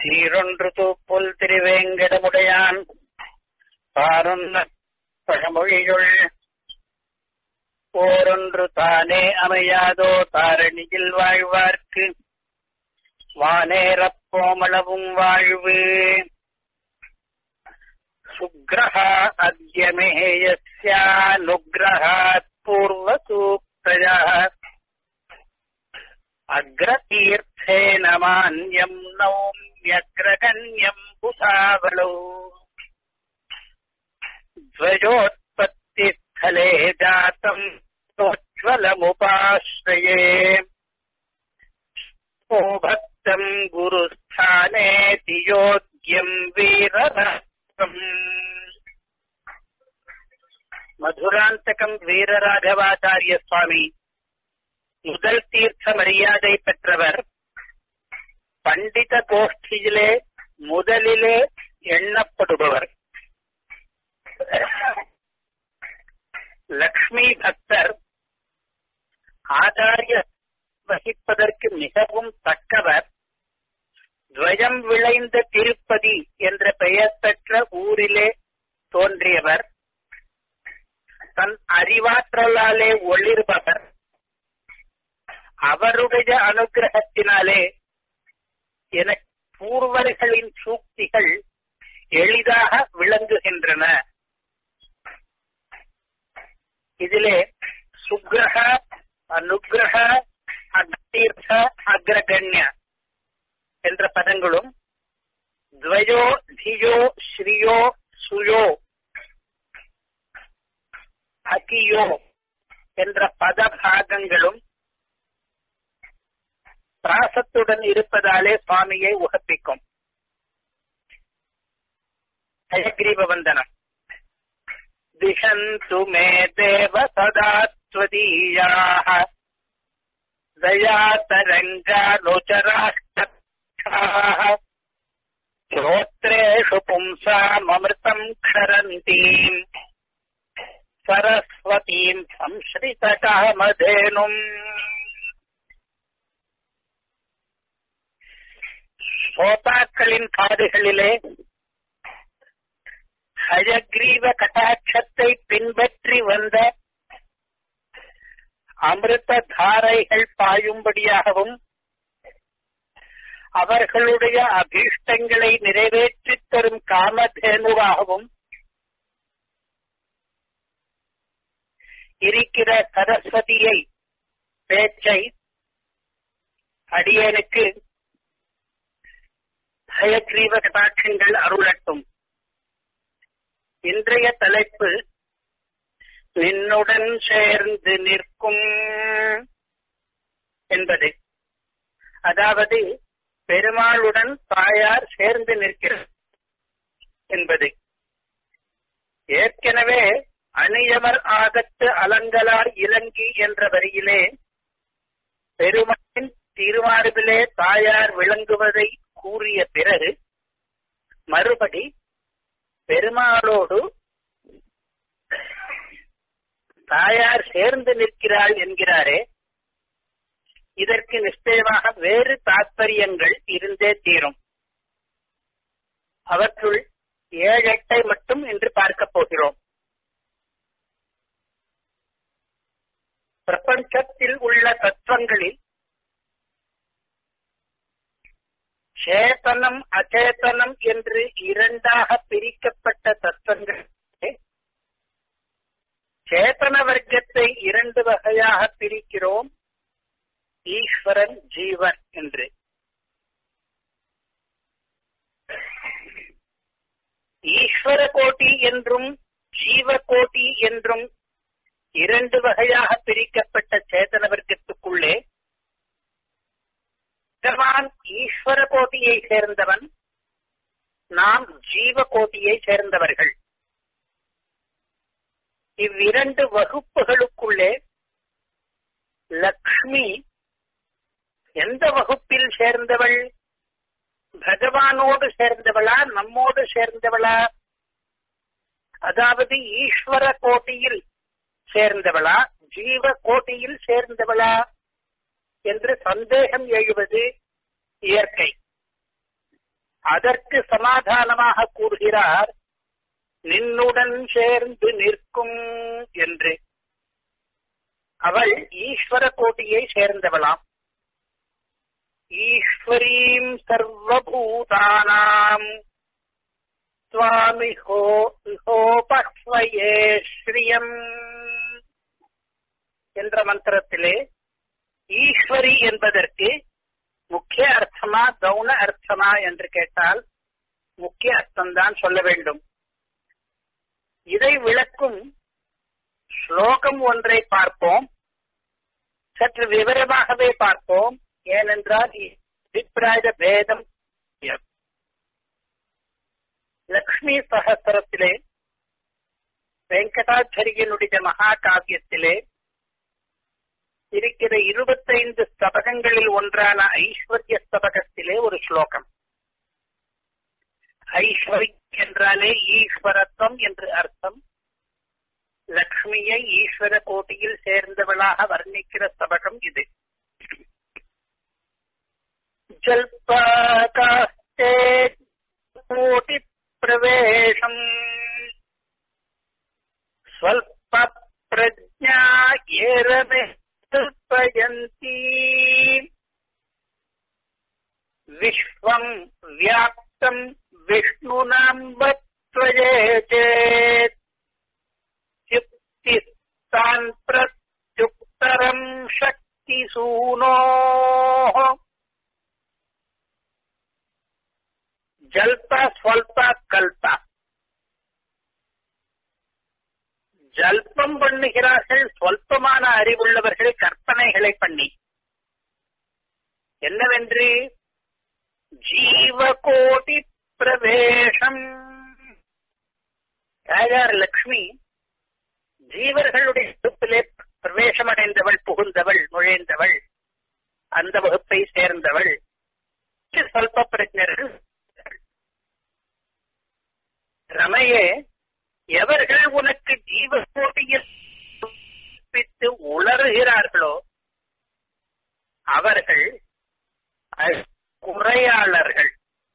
சீரொன்று தூப்புல் திருவேங்கடமுடையான் பாருன்ன பழமொழியுள் ஓரொன்று தானே அமையாதோ தாரணியில் வாழ்வார்க்கு வானேறப் போமளவும் வாழ்வு சுக்ரஹா அத்யமே யஸ்யானுக்ரஹாத் பூர்வசூக்தயா अग्रतीर्थेन मान्यम् नौम्यग्रगण्यम् बुधावलौ ध्वजोत्पत्तिस्थले जातम् सोज्ज्वलमुपाश्रये ओ भक्तम् गुरुस्थानेति योग्यम् वीरराघवम् மதுராந்தகம் வீரராகவாச்சாரிய சுவாமி முதல் தீர்த்த மரியாதை பெற்றவர் பண்டித கோஷ்டியிலே முதலிலே எண்ணப்படுபவர் லக்ஷ்மி பக்தர் ஆச்சாரிய வகிப்பதற்கு மிகவும் தக்கவர் துவயம் விளைந்த திருப்பதி என்ற பெயர் பெற்ற ஊரிலே தோன்றியவர் தன் அறிவாற்றலாலே ஒளிர்பவர் அவருடைய அனுகிரகத்தினாலே என பூர்வர்களின் சூக்திகள் எளிதாக விளங்குகின்றன இதிலே சுக்ரஹ அனுகிரக அக்தீர்த்த அக்ரகண்ய என்ற பதங்களும் துவயோ தியோ ஸ்ரீயோ சுயோ அகியோ என்ற பத பாகங்களும் பிராசத்துடன் இருப்பதாலே சுவாமியை உகப்பிக்கும் ஹயக்ரீவ வந்தனம் திஷந்து மே தேவ சதாத்வதீயாக दयातरङ्गानुचराष्टाः श्रोत्रेषु पुंसाममृतम् क्षरन्तीम् सरस्वतीम् संश्रितकामधेनुम् சோதாக்களின் காதுகளிலே ஹயக்ரீவ கட்டாட்சத்தை பின்பற்றி வந்த அமிர்த தாரைகள் பாயும்படியாகவும் அவர்களுடைய அபீஷ்டங்களை நிறைவேற்றித் தரும் காமதேனுவாகவும் இருக்கிற சரஸ்வதியை பேச்சை அடியனுக்கு ஹயக்ரீவ கட்டாட்சங்கள் அருளட்டும் இன்றைய தலைப்பு நின்னுடன் சேர்ந்து நிற்கும் என்பது அதாவது பெருமாளுடன் தாயார் சேர்ந்து நிற்கிறார் என்பது ஏற்கனவே அணியவர் ஆகத்து அலங்கலார் இலங்கி என்ற வரியிலே பெருமாளின் திருமார்பிலே தாயார் விளங்குவதை கூறிய பிறகு மறுபடி பெருமாளோடு தாயார் சேர்ந்து நிற்கிறாள் என்கிறாரே இதற்கு நிச்சயமாக வேறு தாற்பயங்கள் இருந்தே தீரும் அவற்றுள் ஏழு எட்டை மட்டும் இன்று பார்க்க போகிறோம் பிரபஞ்சத்தில் உள்ள தத்துவங்களில் சேதனம் அச்சேதனம் என்று இரண்டாக பிரிக்கப்பட்ட தத்துவங்கள் சேத்தன வர்க்கத்தை இரண்டு வகையாக பிரிக்கிறோம் ஈஸ்வரன் ஜீவன் என்று ஈஸ்வர கோட்டி என்றும் ஜீவ கோட்டி என்றும் இரண்டு வகையாக பிரிக்கப்பட்ட சேத்தன வர்க்கத்துக்குள்ளே பகவான் ஈஸ்வர கோட்டியை சேர்ந்தவன் நாம் ஜீவ கோட்டியை சேர்ந்தவர்கள் இவ்விரண்டு வகுப்புகளுக்குள்ளே லக்ஷ்மி எந்த வகுப்பில் சேர்ந்தவள் பகவானோடு சேர்ந்தவளா நம்மோடு சேர்ந்தவளா அதாவது ஈஸ்வர கோட்டியில் சேர்ந்தவளா ஜீவ கோட்டியில் சேர்ந்தவளா என்று சந்தேகம் எழுவது இயற்கை அதற்கு சமாதானமாக கூறுகிறார் நின்னுடன் சேர்ந்து நிற்கும் என்று அவள் ஈஸ்வர கோட்டியை சேர்ந்தவளாம் ஈஸ்வரீம் சர்வபூதானாம் சுவாமிஹோ ஹோபஸ்வயே ஸ்ரீயம் என்ற மந்திரத்திலே ஈஸ்வரி என்பதற்கு முக்கிய அர்த்தமா கவுன அர்த்தமா என்று கேட்டால் முக்கிய அர்த்தம்தான் சொல்ல வேண்டும் இதை விளக்கும் ஸ்லோகம் ஒன்றை பார்ப்போம் சற்று விவரமாகவே பார்ப்போம் ஏனென்றால் அபிப்பிராய பேதம் லக்ஷ்மி சகஸ்திரத்திலே வெங்கடாச்சரியனுடைய மகா காவியத்திலே இருக்கிற இருபத்தைந்து ஸ்தபகங்களில் ஒன்றான ஐஸ்வர்ய ஸ்தபகத்திலே ஒரு ஸ்லோகம் ஐஸ்வர்ய என்றாலே ஈஸ்வரத்துவம் என்று அர்த்தம் லக்ஷ்மியை ஈஸ்வர கோட்டியில் சேர்ந்தவளாக வர்ணிக்கிற ஸ்தபகம் இது ஜல்பாகாஸ்தே கோட்டி பிரவேசம் ஸ்வல்ப பிரஜா ஏரமே கல்பயந்தி விஸ்வம் வியாப்தம் விஷ்ணுனாம்பத்வயே சேத் யுக்திஸ்தான் பிரத்யுக்தரம் சக்தி சூனோ ஜல்ப ஸ்வல்ப கல்ப ஜல்பம் பண்ணுகிறார்கள் சொல்பமான அறிவுள்ளவர்கள் கற்பனைகளை பண்ணி என்னவென்று ஜீவகோடி பிரவேசம் தாயார் லக்ஷ்மி ஜீவர்களுடைய வகுப்பிலே பிரவேசம் அடைந்தவள் புகுந்தவள் நுழைந்தவள் அந்த வகுப்பை சேர்ந்தவள் சொல்ப பிரஜர்கள் ரமையே எவர்கள் உனக்கு ஜீவகோட்டியில் உளறுகிறார்களோ அவர்கள் குறையாளர்கள்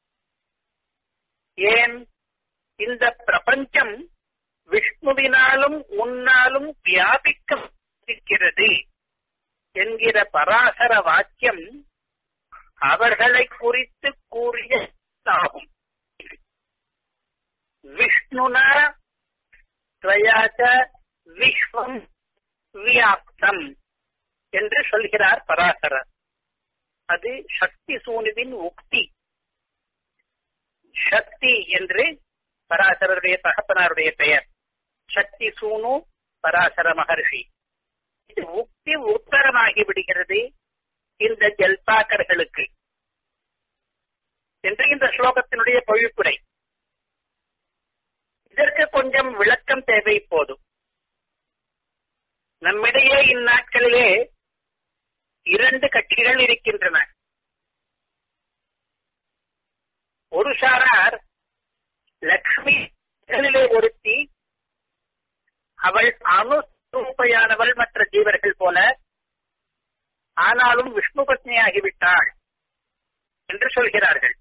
ஏன் இந்த பிரபஞ்சம் விஷ்ணுவினாலும் உன்னாலும் வியாபிக்க இருக்கிறது என்கிற பராசர வாக்கியம் அவர்களை குறித்து கூறியதாகும் விஷ்ணுனா துவயாச்ச விஸ்வம் வியாப்தம் என்று சொல்கிறார் பராசரர் அது சக்தி சூனுவின் உக்தி சக்தி என்று பராசரருடைய தகப்பனாருடைய பெயர் சக்தி சூனு பராசர மகர்ஷி இது உக்தி உத்தரமாகி விடுகிறது இந்த ஜல்பாக்கர்களுக்கு என்று இந்த ஸ்லோகத்தினுடைய பொழிப்புரை இதற்கு கொஞ்சம் விளக்கம் தேவை போதும் நம்மிடையே இந்நாட்களிலே இரண்டு கட்சிகள் இருக்கின்றன ஒரு சாரார் லக்ஷ்மி ஒருத்தி அவள் அனுரூபையானவள் மற்ற ஜீவர்கள் போல ஆனாலும் விஷ்ணு பத்னியாகிவிட்டாள் என்று சொல்கிறார்கள்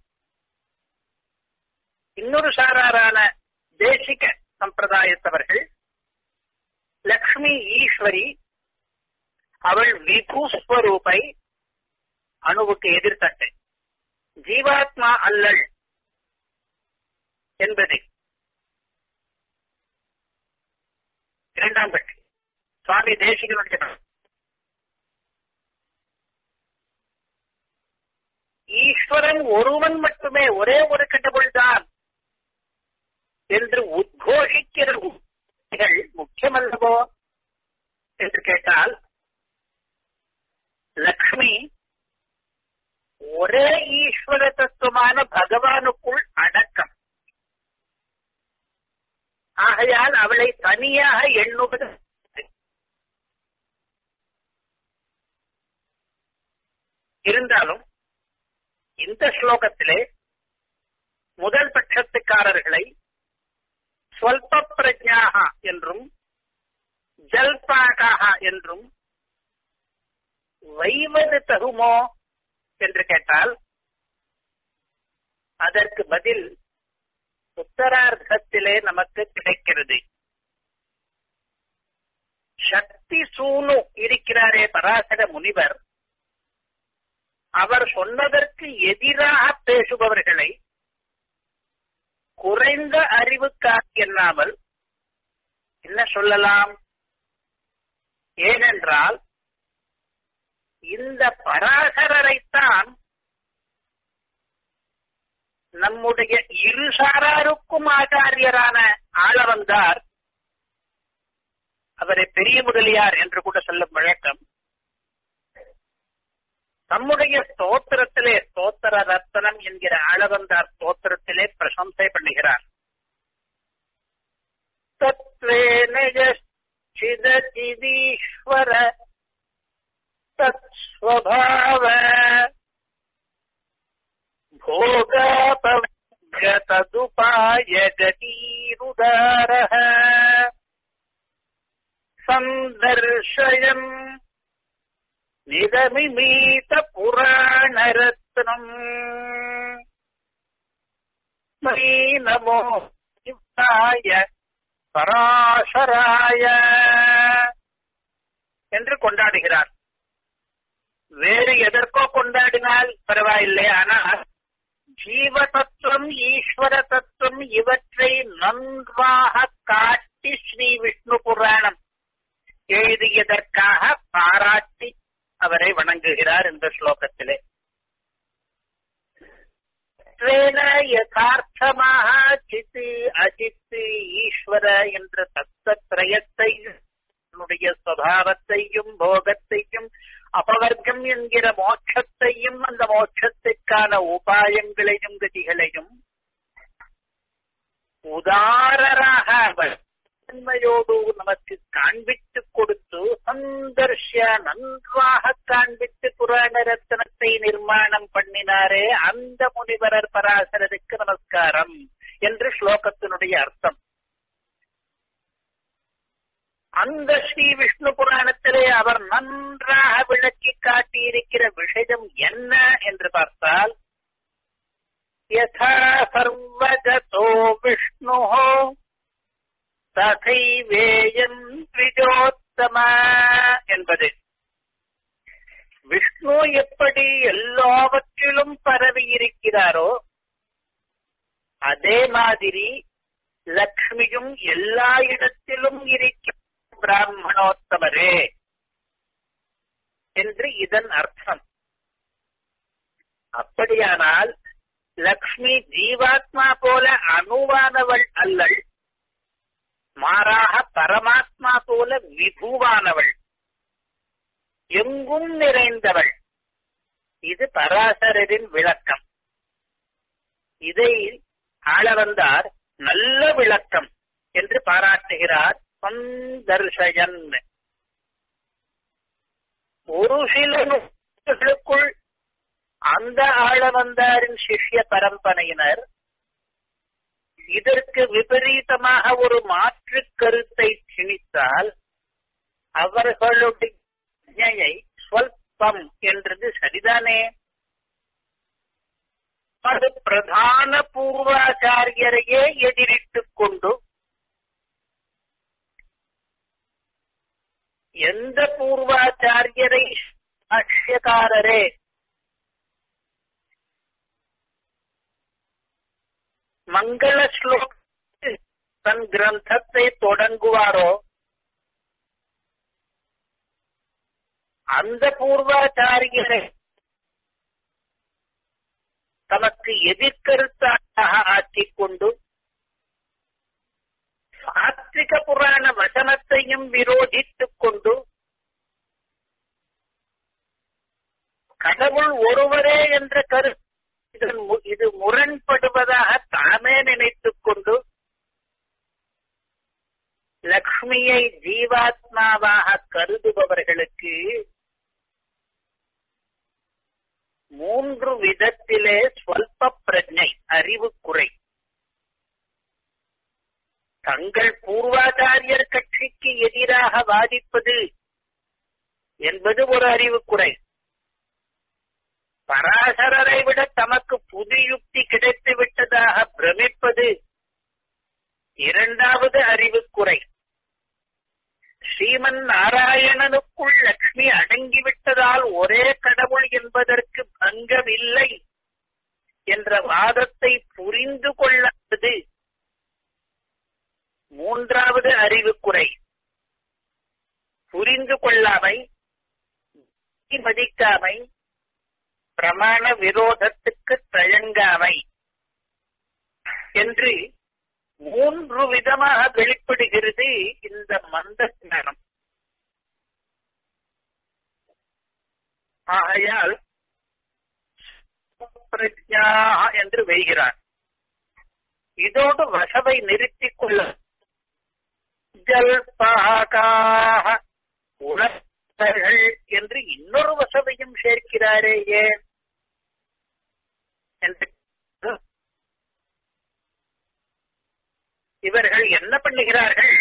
இன்னொரு சாராரான தேசிக சம்பிரதாயத்தவர்கள் லக்ஷ்மி ஈஸ்வரி அவள் விபூஸ்வரூபை அணுவுக்கு எதிர்த்தட்டு ஜீவாத்மா அல்லள் என்பது இரண்டாம் கட்சி சுவாமி தேசிகனுடைய ஈஸ்வரன் ஒருவன் மட்டுமே ஒரே ஒரு கடவுள் தான் என்று உத்கோஷிக்கிற உத்திகள் முக்கியமல்லவோ என்று கேட்டால் லக்ஷ்மி ஒரே ஈஸ்வர தத்துவமான பகவானுக்குள் அடக்கம் ஆகையால் அவளை தனியாக எண்ணுவது இருந்தாலும் இந்த ஸ்லோகத்திலே முதல் பட்சத்துக்காரர்களை ஸ்வல்ப பிரஜாக என்றும் ஜல்பாகாக என்றும் வைவது தகுமோ என்று கேட்டால் அதற்கு பதில் உத்தரார்த்தத்திலே நமக்கு கிடைக்கிறது சக்தி சூனு இருக்கிறாரே பராசர முனிவர் அவர் சொன்னதற்கு எதிராக பேசுபவர்களை குறைந்த அறிவுக்காக எண்ணாமல் என்ன சொல்லலாம் ஏனென்றால் இந்த பராசரரைத்தான் நம்முடைய இரு சாராருக்கும் ஆச்சாரியரான ஆளவந்தார் அவரை பெரிய முதலியார் என்று கூட சொல்லும் வழக்கம் நம்முடைய ஸ்தோத்திரத்திலே ஸ்தோத்திர ரத்தனம் என்கிற ஆளவந்தார் ஸ்தோத்திரத்திலே பிரசம்சை பண்ணுகிறார் தத்வேனஜிதீஸ்வர தத்ஸ்வபாவ भोगापव्यतदुपाय गतीरुदारः सन्दर्शयन् निदमिमीतपुराणरत्नम् मयि नमो शिवाय பராசராய என்று கொண்டாடுகிறார் வேறு எதற்கோ கொண்டாடினால் பரவாயில்லை ஆனால் ஜீவ தத்துவம் ஈஸ்வர தத்துவம் இவற்றை நன்றாக காட்டி ஸ்ரீ விஷ்ணு புராணம் எழுதியதற்காக பாராட்டி அவரை வணங்குகிறார் இந்த ஸ்லோகத்திலே யதார்த்தமாக சித்து அஜித்து ஈஸ்வர என்ற தத்தத்ரயத்தையும் தன்னுடைய சுவாவத்தையும் போகத்தையும் அபவர்க்கம் என்கிற மோட்சத்தையும் அந்த மோட்சத்துக்கான உபாயங்களையும் கதிகளையும் உதாரராக தன்மையோடு நமக்கு காண்பித்து கொடுத்து சந்தர்ஷ நன்றாக காண்பித்து புராண ரத்தனத்தை நிர்மாணம் பண்ணினாரே அந்த முனிவரர் பராசரருக்கு நமஸ்காரம் என்று ஸ்லோகத்தினுடைய அர்த்தம் அந்த ஸ்ரீ விஷ்ணு புராணத்திலே அவர் நன்றாக விளக்கி காட்டியிருக்கிற விஷயம் என்ன என்று பார்த்தால் யதா சர்வகதோ விஷ்ணு ததைவேயன் த்விஜோத்தம என்பது விஷ்ணு எப்படி எல்லாவற்றிலும் பரவி இருக்கிறாரோ அதே மாதிரி லக்ஷ்மியும் எல்லா இடத்திலும் இருக்கிற பிராமணோத்தமரே என்று இதன் அர்த்தம் அப்படியானால் லக்ஷ்மி ஜீவாத்மா போல அணுவானவள் அல்லள் மாறாக பரமாத்மா போல விபுவானவள் எங்கும் நிறைந்தவள் இது பராசரரின் விளக்கம் இதை ஆள வந்தார் நல்ல விளக்கம் என்று பாராட்டுகிறார் சந்தர்ஷயன் ஒரு சில நூல்களுக்குள் அந்த ஆளவந்தாரின் சிஷ்ய பரம்பரையினர் இதற்கு விபரீதமாக ஒரு மாற்று கருத்தை திணித்தால் அவர்களுடைய ஸ்வல்பம் என்றது சரிதானே அது பிரதான பூர்வாச்சாரியரையே எதிரிட்டுக் கொண்டு எந்த பூர்வாச்சாரியரை சாட்சியக்காரரே மங்கள ஸ்லோக தன் கிரந்தத்தை தொடங்குவாரோ அந்த பூர்வாச்சாரியரை தமக்கு எதிர்கருத்தாக ஆக்கிக் கொண்டு சாத்விக புராண வசனத்தையும் விரோதித்துக் கொண்டு கடவுள் ஒருவரே என்ற கருத்து இது முரண்படுவதாக தாமே நினைத்துக் கொண்டு லக்ஷ்மியை ஜீவாத்மாவாக கருதுபவர்களுக்கு மூன்று விதத்திலே ஸ்வல்ப பிரஜை அறிவு குறை தங்கள் பூர்வாச்சாரியர் கட்சிக்கு எதிராக வாதிப்பது என்பது ஒரு அறிவு குறை பராசரரை விட தமக்கு புது யுக்தி கிடைத்து விட்டதாக பிரமிப்பது இரண்டாவது அறிவுக்குறை ஸ்ரீமன் நாராயணனுக்குள் லக்ஷ்மி அடங்கிவிட்டதால் ஒரே கடவுள் என்பதற்கு பங்கமில்லை என்ற வாதத்தை புரிந்து கொள்ளாதது மூன்றாவது அறிவுக்குறை புரிந்து கொள்ளாமை மதிக்காமை பிரமாண விரோதத்துக்கு தயங்காமை என்று மூன்று விதமாக வெளிப்படுகிறது இந்த மந்த ஞானம் ஆகையால் பிரஜா என்று வைகிறார் இதோடு வசவை நிறுத்திக் கொள்ள ஜல்பாகாக உணர்ந்தர்கள் என்று இன்னொரு வசவையும் சேர்க்கிறாரே ஏன் என்று இவர்கள் என்ன பண்ணுகிறார்கள்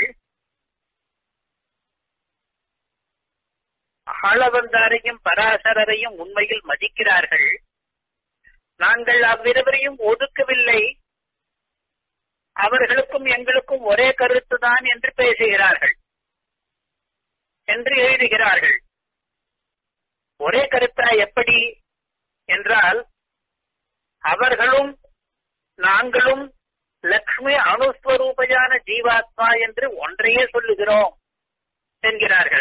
ஆளவந்தாரையும் பராசரரையும் உண்மையில் மதிக்கிறார்கள் நாங்கள் அவ்விருவரையும் ஒதுக்கவில்லை அவர்களுக்கும் எங்களுக்கும் ஒரே கருத்துதான் என்று பேசுகிறார்கள் என்று எழுதுகிறார்கள் ஒரே கருத்தா எப்படி என்றால் அவர்களும் நாங்களும் லக்ஷ்மி அணுஸ்வரூபையான ஜீவாத்மா என்று ஒன்றையே சொல்லுகிறோம் என்கிறார்கள்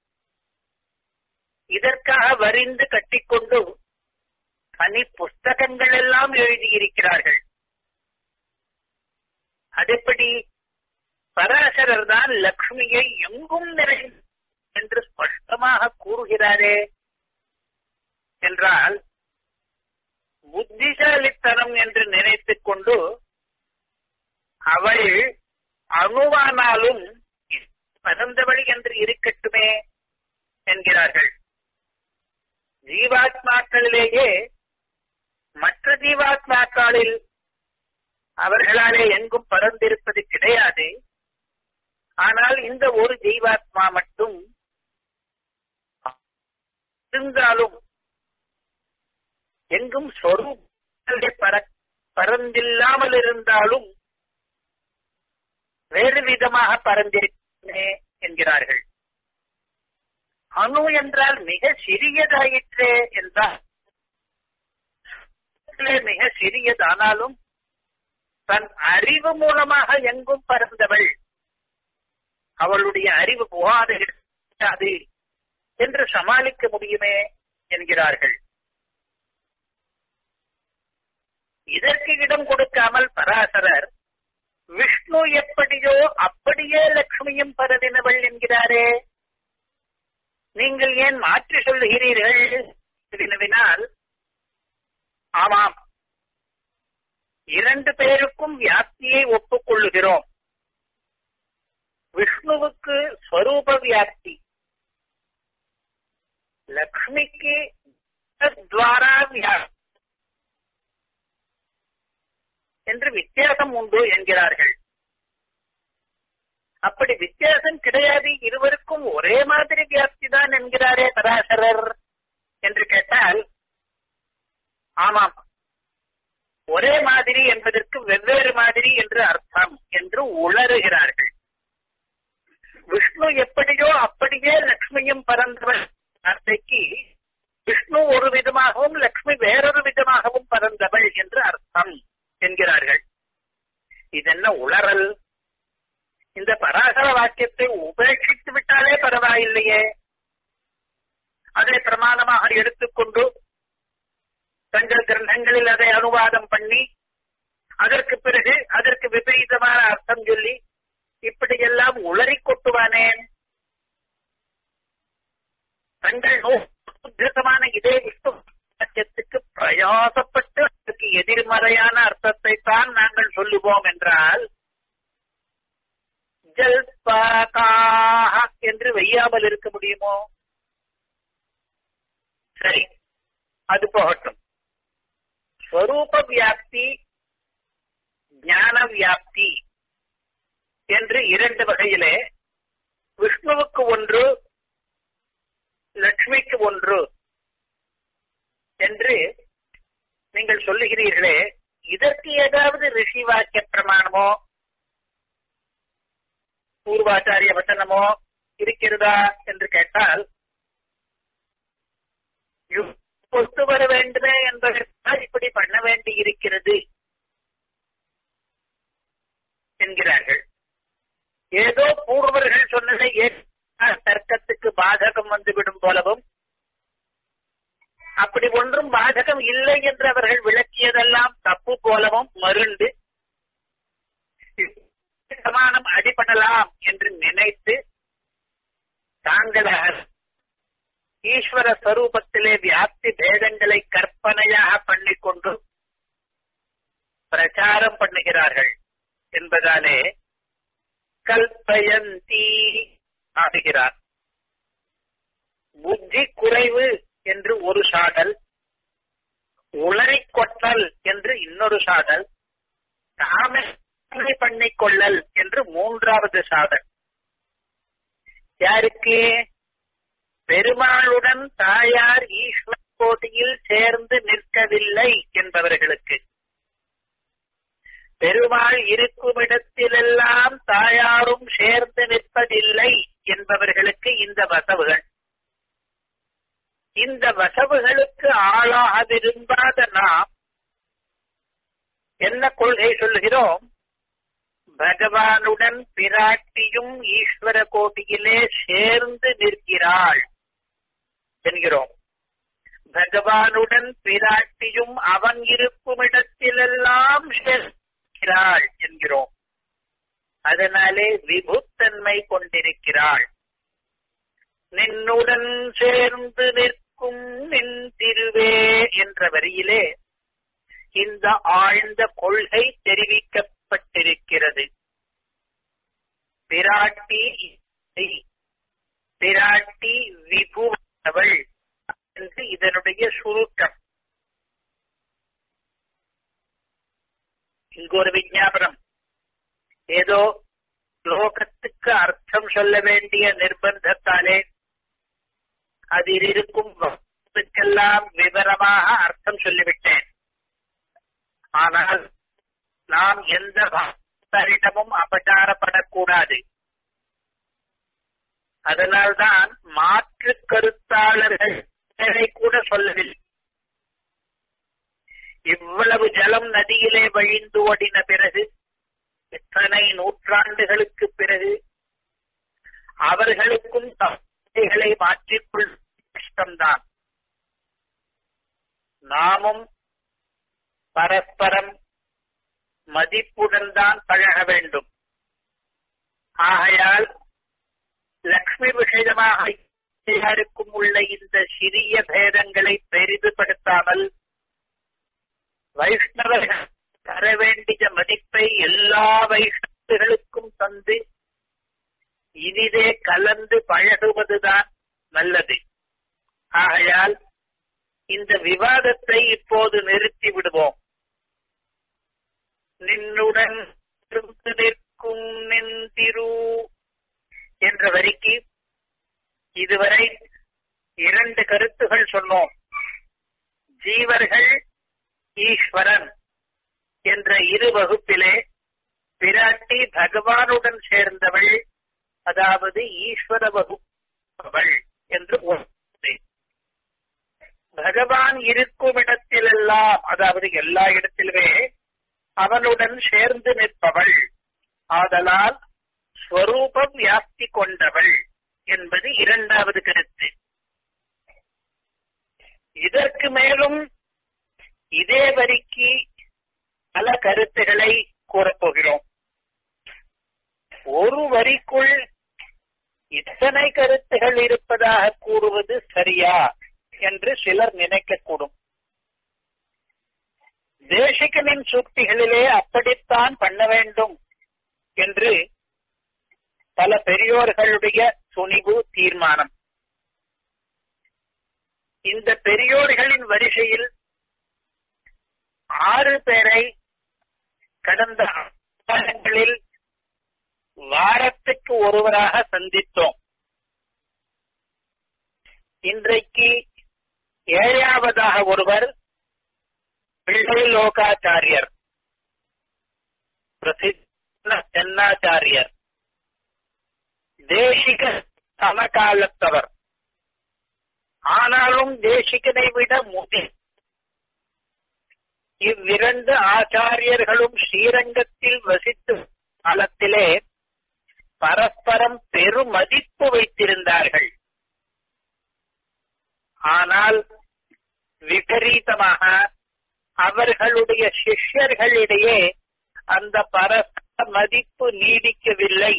இதற்காக வரிந்து கட்டிக்கொண்டு தனி புஸ்தகங்கள் எல்லாம் எழுதியிருக்கிறார்கள் அதெப்படி பராசரர் தான் லக்ஷ்மியை எங்கும் நிறைந்த என்று ஸ்பஷ்டமாக கூறுகிறாரே என்றால் புத்திசாலித்தனம் என்று நினைத்துக் கொண்டு அவள் அணுவானாலும் பரந்தவள் என்று இருக்கட்டுமே என்கிறார்கள் ஜீவாத்மாக்களிலேயே மற்ற ஜீவாத்மாக்களில் அவர்களாலே எங்கும் பறந்திருப்பது கிடையாது ஆனால் இந்த ஒரு ஜீவாத்மா மட்டும் இருந்தாலும் எங்கும் சொரூப பற பறந்தில்லாமல் இருந்தாலும் வேறு விதமாக பறந்திருக்கிறே என்கிறார்கள் அணு என்றால் மிக சிறியதாயிற்றே என்றால் மிக சிறியதானாலும் தன் அறிவு மூலமாக எங்கும் பறந்தவள் அவளுடைய அறிவு புகாது என்று சமாளிக்க முடியுமே என்கிறார்கள் இதற்கு இடம் கொடுக்காமல் பராசரர் விஷ்ணு எப்படியோ அப்படியே லக்ஷ்மியும் பரதினவள் என்கிறாரே நீங்கள் ஏன் மாற்றி சொல்லுகிறீர்கள் வினவினால் ஆமாம் இரண்டு பேருக்கும் வியாப்தியை ஒப்புக்கொள்ளுகிறோம் விஷ்ணுவுக்கு ஸ்வரூப வியாப்தி லக்ஷ்மிக்கு துவாரா வியாப்தி என்று வித்தியாசம் உண்டு என்கிறார்கள் அப்படி வித்தியாசம் கிடையாது இருவருக்கும் ஒரே மாதிரி வியாப்தி தான் என்கிறாரே பராசரர் என்று கேட்டால் ஆமாம் ஒரே மாதிரி என்பதற்கு வெவ்வேறு மாதிரி என்று அர்த்தம் என்று உளறுகிறார்கள் விஷ்ணு எப்படியோ அப்படியே லக்ஷ்மியும் பறந்தவள் வார்த்தைக்கு விஷ்ணு ஒரு விதமாகவும் லக்ஷ்மி வேறொரு விதமாகவும் பறந்தவள் என்று அர்த்தம் என்கிறார்கள் இதென்ன உளறல் இந்த பராசர வாக்கியத்தை உபேட்சித்து விட்டாலே பரவாயில்லையே அதை பிரமாணமாக எடுத்துக்கொண்டு தங்கள் கிரந்தங்களில் அதை அனுவாதம் பண்ணி அதற்கு பிறகு அதற்கு விபரீதமான அர்த்தம் சொல்லி இப்படியெல்லாம் உளறி கொட்டுவானேன் தங்கள் உத்தமான இதே விஷ்ணு வாக்கியத்துக்கு பிரயாசப்பட்டு அதற்கு எதிர்மறையான அர்த்தத்தை தான் நாங்கள் சொல்லுவோம் என்றால் ஜல்பாகாக என்று வையாமல் இருக்க முடியுமோ சரி அது போகட்டும் ஸ்வரூப வியாப்தி ஞான வியாப்தி என்று இரண்டு வகையிலே விஷ்ணுவுக்கு ஒன்று லக்ஷ்மிக்கு ஒன்று என்று நீங்கள் சொல்லுகிறீர்களே இதற்கு ஏதாவது ரிஷி வாக்கிய பிரமாணமோ பூர்வாச்சாரிய வசனமோ இருக்கிறதா என்று கேட்டால் ஒத்து வர வேண்டுமே என்பதற்காக இப்படி பண்ண வேண்டி இருக்கிறது என்கிறார்கள் ஏதோ பூர்வர்கள் சொன்னதை தர்க்கத்துக்கு பாதகம் வந்துவிடும் போலவும் அப்படி ஒன்றும் பாதகம் இல்லை என்று அவர்கள் விளக்கியதெல்லாம் தப்பு போலவும் மருண்டு சமானம் அடிபடலாம் என்று நினைத்து தாங்களாக ஈஸ்வர ஸ்வரூபத்திலே வியாப்தி பேதங்களை கற்பனையாக பண்ணிக்கொண்டு பிரச்சாரம் பண்ணுகிறார்கள் என்பதாலே கல்பயந்தி ஆகுகிறார் புத்தி குறைவு என்று ஒரு சாடல் உளறி கொட்டல் என்று இன்னொரு சாடல் தாமே பண்ணிக்கொள்ளல் என்று மூன்றாவது சாடல் யாருக்கு பெருமாளுடன் தாயார் ஈஸ்வர கோட்டியில் சேர்ந்து நிற்கவில்லை என்பவர்களுக்கு பெருமாள் இருக்கும் இடத்திலெல்லாம் தாயாரும் சேர்ந்து நிற்பதில்லை என்பவர்களுக்கு இந்த வசவுகள் இந்த வசவுகளுக்கு ஆளாக விரும்பாத நாம் என்ன கொள்கை சொல்கிறோம் பகவானுடன் பிராட்டியும் ஈஸ்வர கோட்டியிலே சேர்ந்து நிற்கிறாள் என்கிறோம் பகவானுடன் பிராட்டியும் அவன் இருக்கும் இடத்திலெல்லாம் சேர்க்கிறாள் என்கிறோம் அதனாலே விபுத்தன்மை கொண்டிருக்கிறாள் நின்னுடன் சேர்ந்து நிற்கும் நின் திருவே என்ற வரியிலே இந்த ஆழ்ந்த கொள்கை தெரிவிக்கப்பட்டிருக்கிறது பிராட்டி பிராட்டி விபுவள் என்று இதனுடைய சுருக்கம் இங்கு ஒரு விஞ்ஞாபனம் ஏதோ லோகத்துக்கு அர்த்தம் சொல்ல வேண்டிய நிர்பந்தத்தாலே அதில் இருக்கும் வஸ்துக்கெல்லாம் விவரமாக அர்த்தம் சொல்லிவிட்டேன் ஆனால் நாம் எந்த பக்தரிடமும் அபச்சாரப்படக்கூடாது அதனால்தான் மாற்று கருத்தாளர்கள் கூட சொல்லவில்லை இவ்வளவு ஜலம் நதியிலே வழிந்து ஓடின பிறகு எத்தனை நூற்றாண்டுகளுக்கு பிறகு அவர்களுக்கும் தந்தைகளை மாற்றிக்கொள் கஷ்டம்தான் நாமும் பரஸ்பரம் மதிப்புடன் தான் பழக வேண்டும் ஆகையால் லக்ஷ்மி விஷயமாக யாருக்கும் உள்ள இந்த சிறிய பேதங்களை பெரிதுபடுத்தாமல் வைஷ்ணவர்கள் தர வேண்டிய மதிப்பை எல்லா வைஷ்ணவர்களுக்கும் தந்து இனிதே கலந்து பழகுவதுதான் நல்லது ஆகையால் இந்த விவாதத்தை இப்போது நிறுத்தி விடுவோம் நின்னுடன் நிற்கும் நின்றிரு என்ற வரிக்கு இதுவரை இரண்டு கருத்துகள் சொன்னோம் ஜீவர்கள் ஈஸ்வரன் என்ற இரு வகுப்பிலே பிராட்டி பகவானுடன் சேர்ந்தவள் அதாவது ஈஸ்வர வகுப்பவள் என்று ஒன்று பகவான் இருக்கும் இடத்திலெல்லாம் அதாவது எல்லா இடத்திலுமே அவனுடன் சேர்ந்து நிற்பவள் ஆதலால் ஸ்வரூபம் வியாப்தி கொண்டவள் என்பது இரண்டாவது கருத்து இதற்கு மேலும் இதே வரிக்கு பல கருத்துகளை கூறப்போகிறோம் ஒரு வரிக்குள் இத்தனை கருத்துகள் இருப்பதாக கூறுவது சரியா என்று சிலர் நினைக்கக்கூடும் தேசிகனின் சூக்திகளிலே அப்படித்தான் பண்ண வேண்டும் என்று பல பெரியோர்களுடைய துணிவு தீர்மானம் இந்த பெரியோர்களின் வரிசையில் ஆறு பேரை கடந்த காலங்களில் வாரத்துக்கு ஒருவராக சந்தித்தோம் இன்றைக்கு ஏழாவதாக ஒருவர் பிள்ளை லோகாச்சாரியர் பிரசித்த சென்னாச்சாரியர் தேசிக சமகாலத்தவர் ஆனாலும் தேசிகனை விட முதி இவ்விரண்டு ஆச்சாரியர்களும் ஸ்ரீரங்கத்தில் வசித்து காலத்திலே பரஸ்பரம் பெருமதிப்பு வைத்திருந்தார்கள் ஆனால் விபரீதமாக அவர்களுடைய சிஷ்யர்களிடையே அந்த பரஸ்பர மதிப்பு நீடிக்கவில்லை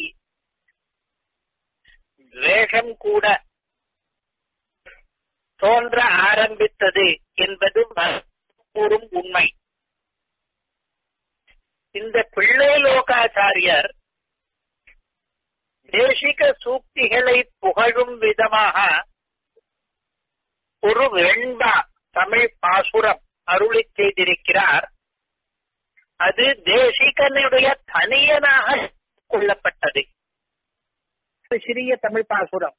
வேஷம் கூட தோன்ற ஆரம்பித்தது என்பது கூறும் உண்மை இந்த பிள்ளை லோகாச்சாரியர் தேசிக சூக்திகளை புகழும் விதமாக ஒரு வெண்பா தமிழ் பாசுரம் அருளி செய்திருக்கிறார் அது தேசிகனுடைய தனியனாக கொள்ளப்பட்டது சிறிய தமிழ் பாசுரம்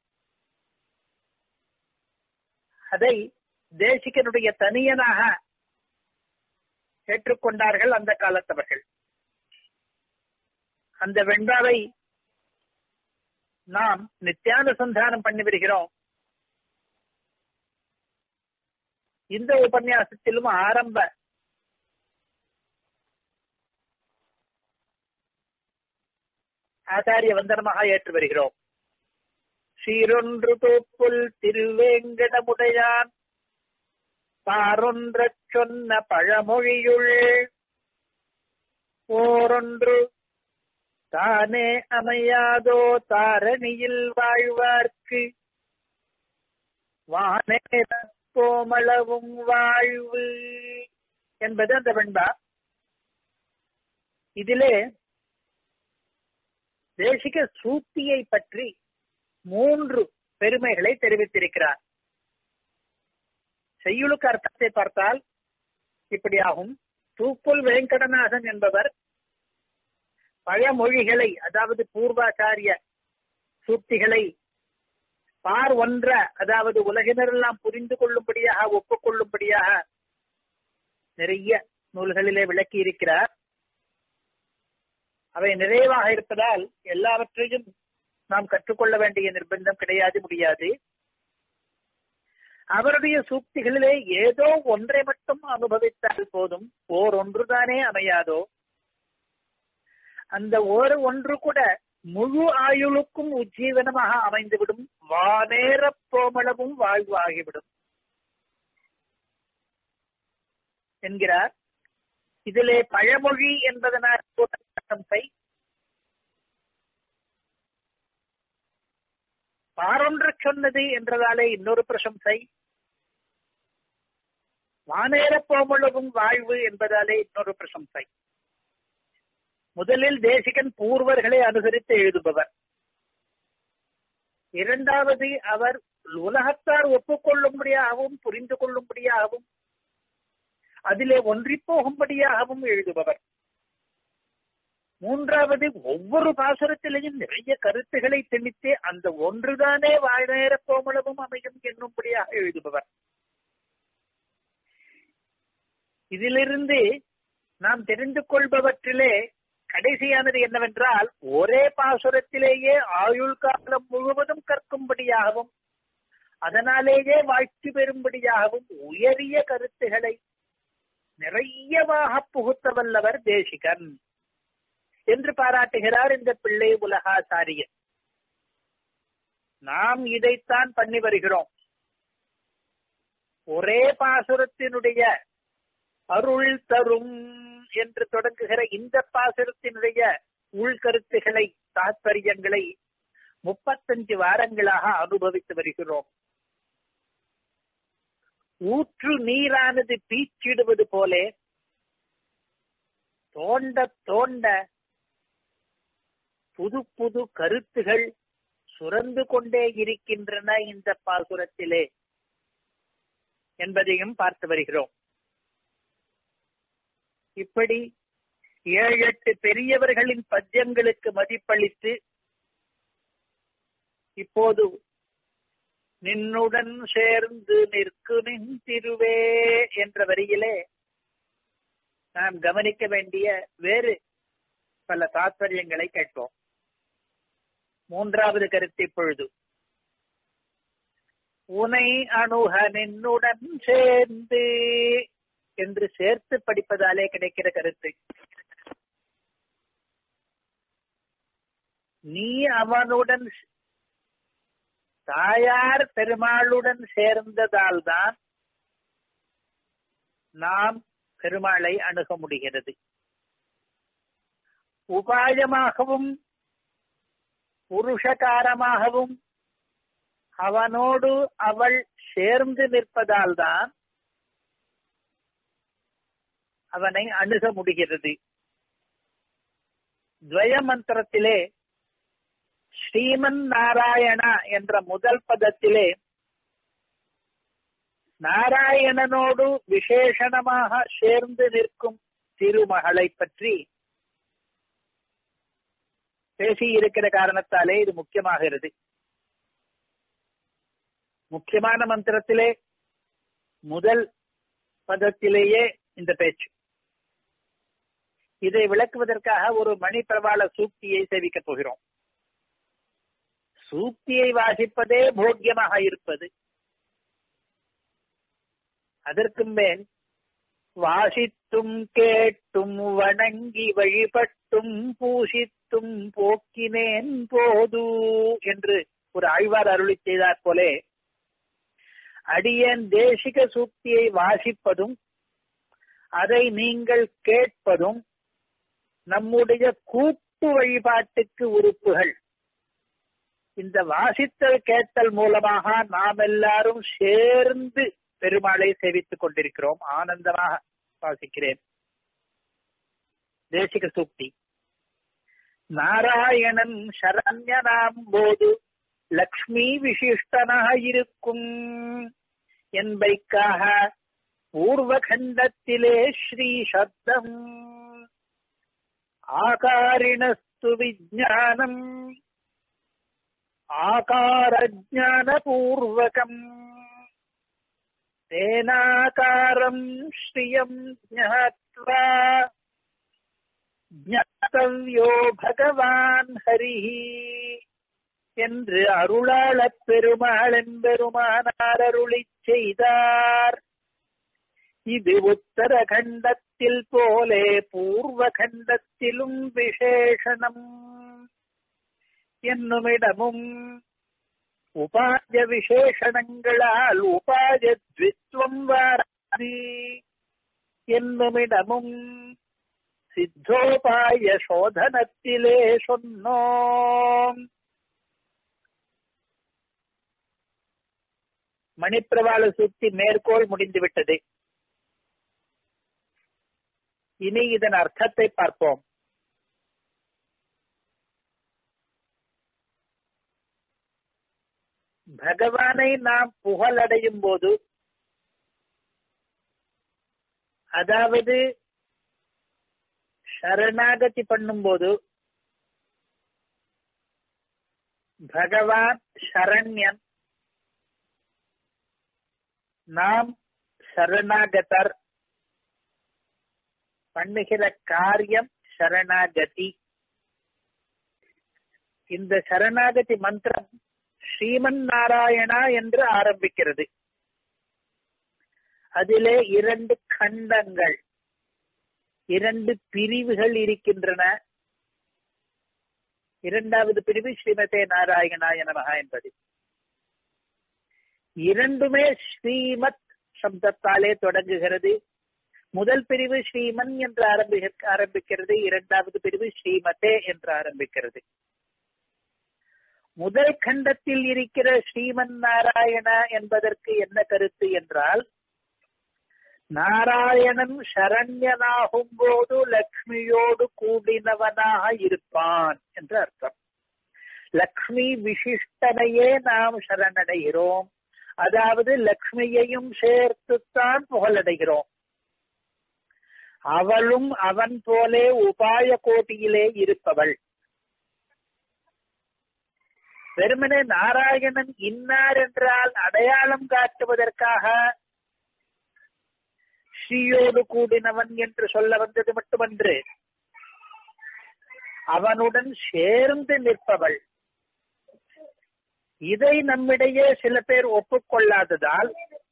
அதை தேசிகனுடைய தனியனாக ஏற்றுக்கொண்டார்கள் அந்த காலத்தவர்கள் அந்த வெண்பாவை நாம் நித்தியானுசந்தானம் பண்ணி வருகிறோம் இந்த உபன்யாசத்திலும் ஆரம்ப ஆச்சாரிய வந்தனமாக ஏற்று வருகிறோம் சீரொன்று தோப்புல் திருவேங்கடமுடையான் பாரொன்ற சொன்ன பழமொழியுள் ஓரொன்று தானே அமையாதோ தாரணியில் வாழ்வார்க்கு வானேர கோமளவும் வாழ்வு என்பது அந்த வெண்பா இதிலே தேசிக சூக்தியை பற்றி மூன்று பெருமைகளை தெரிவித்திருக்கிறார் செய்யுளுக்கு அர்த்தத்தை பார்த்தால் இப்படியாகும் தூப்புல் வெங்கடநாதன் என்பவர் பழமொழிகளை அதாவது பூர்வாச்சாரிய சூக்திகளை பார் ஒன்ற அதாவது உலகினரெல்லாம் புரிந்து கொள்ளும்படியாக ஒப்புக்கொள்ளும்படியாக நிறைய நூல்களிலே விளக்கி இருக்கிறார் அவை நிறைவாக இருப்பதால் எல்லாவற்றையும் நாம் கற்றுக்கொள்ள வேண்டிய நிர்பந்தம் கிடையாது முடியாது அவருடைய சூக்திகளிலே ஏதோ ஒன்றை மட்டும் அனுபவித்தால் போதும் ஓர் ஒன்றுதானே அமையாதோ அந்த ஒரு ஒன்று கூட முழு ஆயுளுக்கும் உஜ்ஜீவனமாக அமைந்துவிடும் வானேர போமளவும் வாழ்வு ஆகிவிடும் என்கிறார் இதிலே பழமொழி என்பதனால் பிரசம்சை பாரொன்று சொன்னது என்றதாலே இன்னொரு பிரசம்சை வானேர போமளவும் வாழ்வு என்பதாலே இன்னொரு பிரசம்சை முதலில் தேசிகன் பூர்வர்களை அனுசரித்து எழுதுபவர் இரண்டாவது அவர் உலகத்தார் ஒப்புக்கொள்ளும்படியாகவும் புரிந்து கொள்ளும்படியாகவும் அதிலே ஒன்றி போகும்படியாகவும் எழுதுபவர் மூன்றாவது ஒவ்வொரு பாசுரத்திலேயும் நிறைய கருத்துக்களை திணித்து அந்த ஒன்றுதானே வாழ்நேர கோமளவும் அமையும் என்னும்படியாக எழுதுபவர் இதிலிருந்து நாம் தெரிந்து கொள்பவற்றிலே கடைசியானது என்னவென்றால் ஒரே பாசுரத்திலேயே ஆயுள் காலம் முழுவதும் கற்கும்படியாகவும் அதனாலேயே வாழ்ச்சி பெறும்படியாகவும் உயரிய கருத்துகளை நிறையவாக புகுத்த வல்லவர் தேசிகன் என்று பாராட்டுகிறார் இந்த பிள்ளை உலகாசாரியர் நாம் இதைத்தான் பண்ணி வருகிறோம் ஒரே பாசுரத்தினுடைய அருள் தரும் என்று தொடங்குகிற இந்த பாசுரத்தினுடைய உள்கருத்துகளை தாத்பரியங்களை முப்பத்தஞ்சு வாரங்களாக அனுபவித்து வருகிறோம் ஊற்று நீரானது பீச்சிடுவது போலே தோண்ட தோண்ட புது புது கருத்துகள் சுரந்து கொண்டே இருக்கின்றன இந்த பாசுரத்திலே என்பதையும் பார்த்து வருகிறோம் இப்படி ஏழு எட்டு பெரியவர்களின் பத்தியங்களுக்கு மதிப்பளித்து இப்போது நின்னுடன் சேர்ந்து நிற்கு நின் திருவே என்ற வரியிலே நாம் கவனிக்க வேண்டிய வேறு பல தாத்பரியங்களை கேட்போம் மூன்றாவது கருத்து இப்பொழுது உனை அணுக நின்னுடன் சேர்ந்து என்று சேர்த்து படிப்பதாலே கிடைக்கிற கருத்து நீ அவனுடன் தாயார் பெருமாளுடன் சேர்ந்ததால் தான் நாம் பெருமாளை அணுக முடிகிறது உபாயமாகவும் புருஷகாரமாகவும் அவனோடு அவள் சேர்ந்து நிற்பதால் தான் அவனை அணுக முடிகிறது துவய மந்திரத்திலே ஸ்ரீமன் நாராயணா என்ற முதல் பதத்திலே நாராயணனோடு விசேஷணமாக சேர்ந்து நிற்கும் திருமகளை பற்றி பேசியிருக்கிற காரணத்தாலே இது முக்கியமாகிறது முக்கியமான மந்திரத்திலே முதல் பதத்திலேயே இந்த பேச்சு இதை விளக்குவதற்காக ஒரு மணி பிரபால சூக்தியை சேவிக்கப் போகிறோம் சூக்தியை வாசிப்பதே போக்கியமாக இருப்பது அதற்கு மேல் வாசித்தும் கேட்டும் வணங்கி வழிபட்டும் பூசித்தும் போக்கினேன் போது என்று ஒரு ஆழ்வார் அருளி செய்தார் போலே அடியேன் தேசிக சூக்தியை வாசிப்பதும் அதை நீங்கள் கேட்பதும் நம்முடைய கூட்டு வழிபாட்டுக்கு உறுப்புகள் இந்த வாசித்தல் கேட்டல் மூலமாக நாம் எல்லாரும் சேர்ந்து பெருமாளை சேவித்துக் கொண்டிருக்கிறோம் ஆனந்தமாக வாசிக்கிறேன் தேசிக சூக்தி நாராயணன் சரண்யனாம் போது லக்ஷ்மி விசிஷ்டனாக இருக்கும் என்பைக்காக பூர்வகண்டத்திலே ஸ்ரீ சப்தம் ஆகாரிணஸ்து விஜானம் ஆகாரஜானபூர்வகம் तेनाकारम् श्रियम् ज्ञात्वा ज्ञातव्यो பகவான் ஹரிஹி என்று அருளாளப் பெருமாளெம்பெருமானார் அருளிச் செய்தார் இது உத்தரகண்டத்தில் போலே பூர்வகண்டத்திலும் விசேஷணம் என்னுமிடமும் உபாய விசேஷணங்களால் உபாய த்வித்வம் வாராதி என்னுமிடமும் சித்தோபாய சோதனத்திலே சொன்னோம் மணிப்பிரவாள சுத்தி மேற்கோள் முடிந்துவிட்டது இனி இதன் அர்த்தத்தை பார்ப்போம் பகவானை நாம் புகழடையும் போது அதாவது சரணாகதி பண்ணும்போது பகவான் சரண்யன் நாம் சரணாகதர் பண்ணுகிற காரியம் சரணாகதி இந்த சரணாகதி மந்திரம் ஸ்ரீமன் நாராயணா என்று ஆரம்பிக்கிறது அதிலே இரண்டு கண்டங்கள் இரண்டு பிரிவுகள் இருக்கின்றன இரண்டாவது பிரிவு ஸ்ரீமதே நாராயணாய நமகா என்பது இரண்டுமே ஸ்ரீமத் சப்தத்தாலே தொடங்குகிறது முதல் பிரிவு ஸ்ரீமன் என்று ஆரம்பிக்க ஆரம்பிக்கிறது இரண்டாவது பிரிவு ஸ்ரீமதே என்று ஆரம்பிக்கிறது முதல் கண்டத்தில் இருக்கிற ஸ்ரீமன் நாராயணா என்பதற்கு என்ன கருத்து என்றால் நாராயணன் சரண்யனாகும் போது லக்ஷ்மியோடு கூடினவனாக இருப்பான் என்று அர்த்தம் லக்ஷ்மி விசிஷ்டனையே நாம் சரணடைகிறோம் அதாவது லக்ஷ்மியையும் சேர்த்துத்தான் புகழடைகிறோம் அவளும் அவன் போலே உபாய கோட்டியிலே இருப்பவள் வெறுமனே நாராயணன் இன்னார் என்றால் அடையாளம் காட்டுவதற்காக ஸ்ரீயோடு கூடினவன் என்று சொல்ல வந்தது மட்டுமன்று அவனுடன் சேர்ந்து நிற்பவள் இதை நம்மிடையே சில பேர் ஒப்புக்கொள்ளாததால்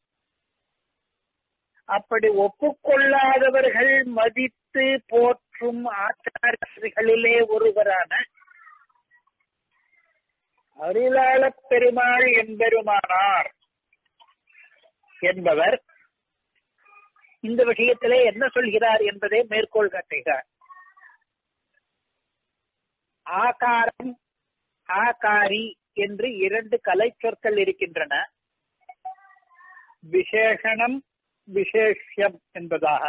அப்படி ஒப்புக்கொள்ளாதவர்கள் மதித்து போற்றும் ஆச்சாரியர்களிலே ஒருவரான அருளாளப் பெருமாள் எம்பெருமானார் என்பவர் இந்த விஷயத்திலே என்ன சொல்கிறார் என்பதை மேற்கோள் காட்டுகிறார் ஆகாரம் ஆகாரி என்று இரண்டு கலை சொற்கள் இருக்கின்றன விசேஷணம் விசேஷ்யம் என்பதாக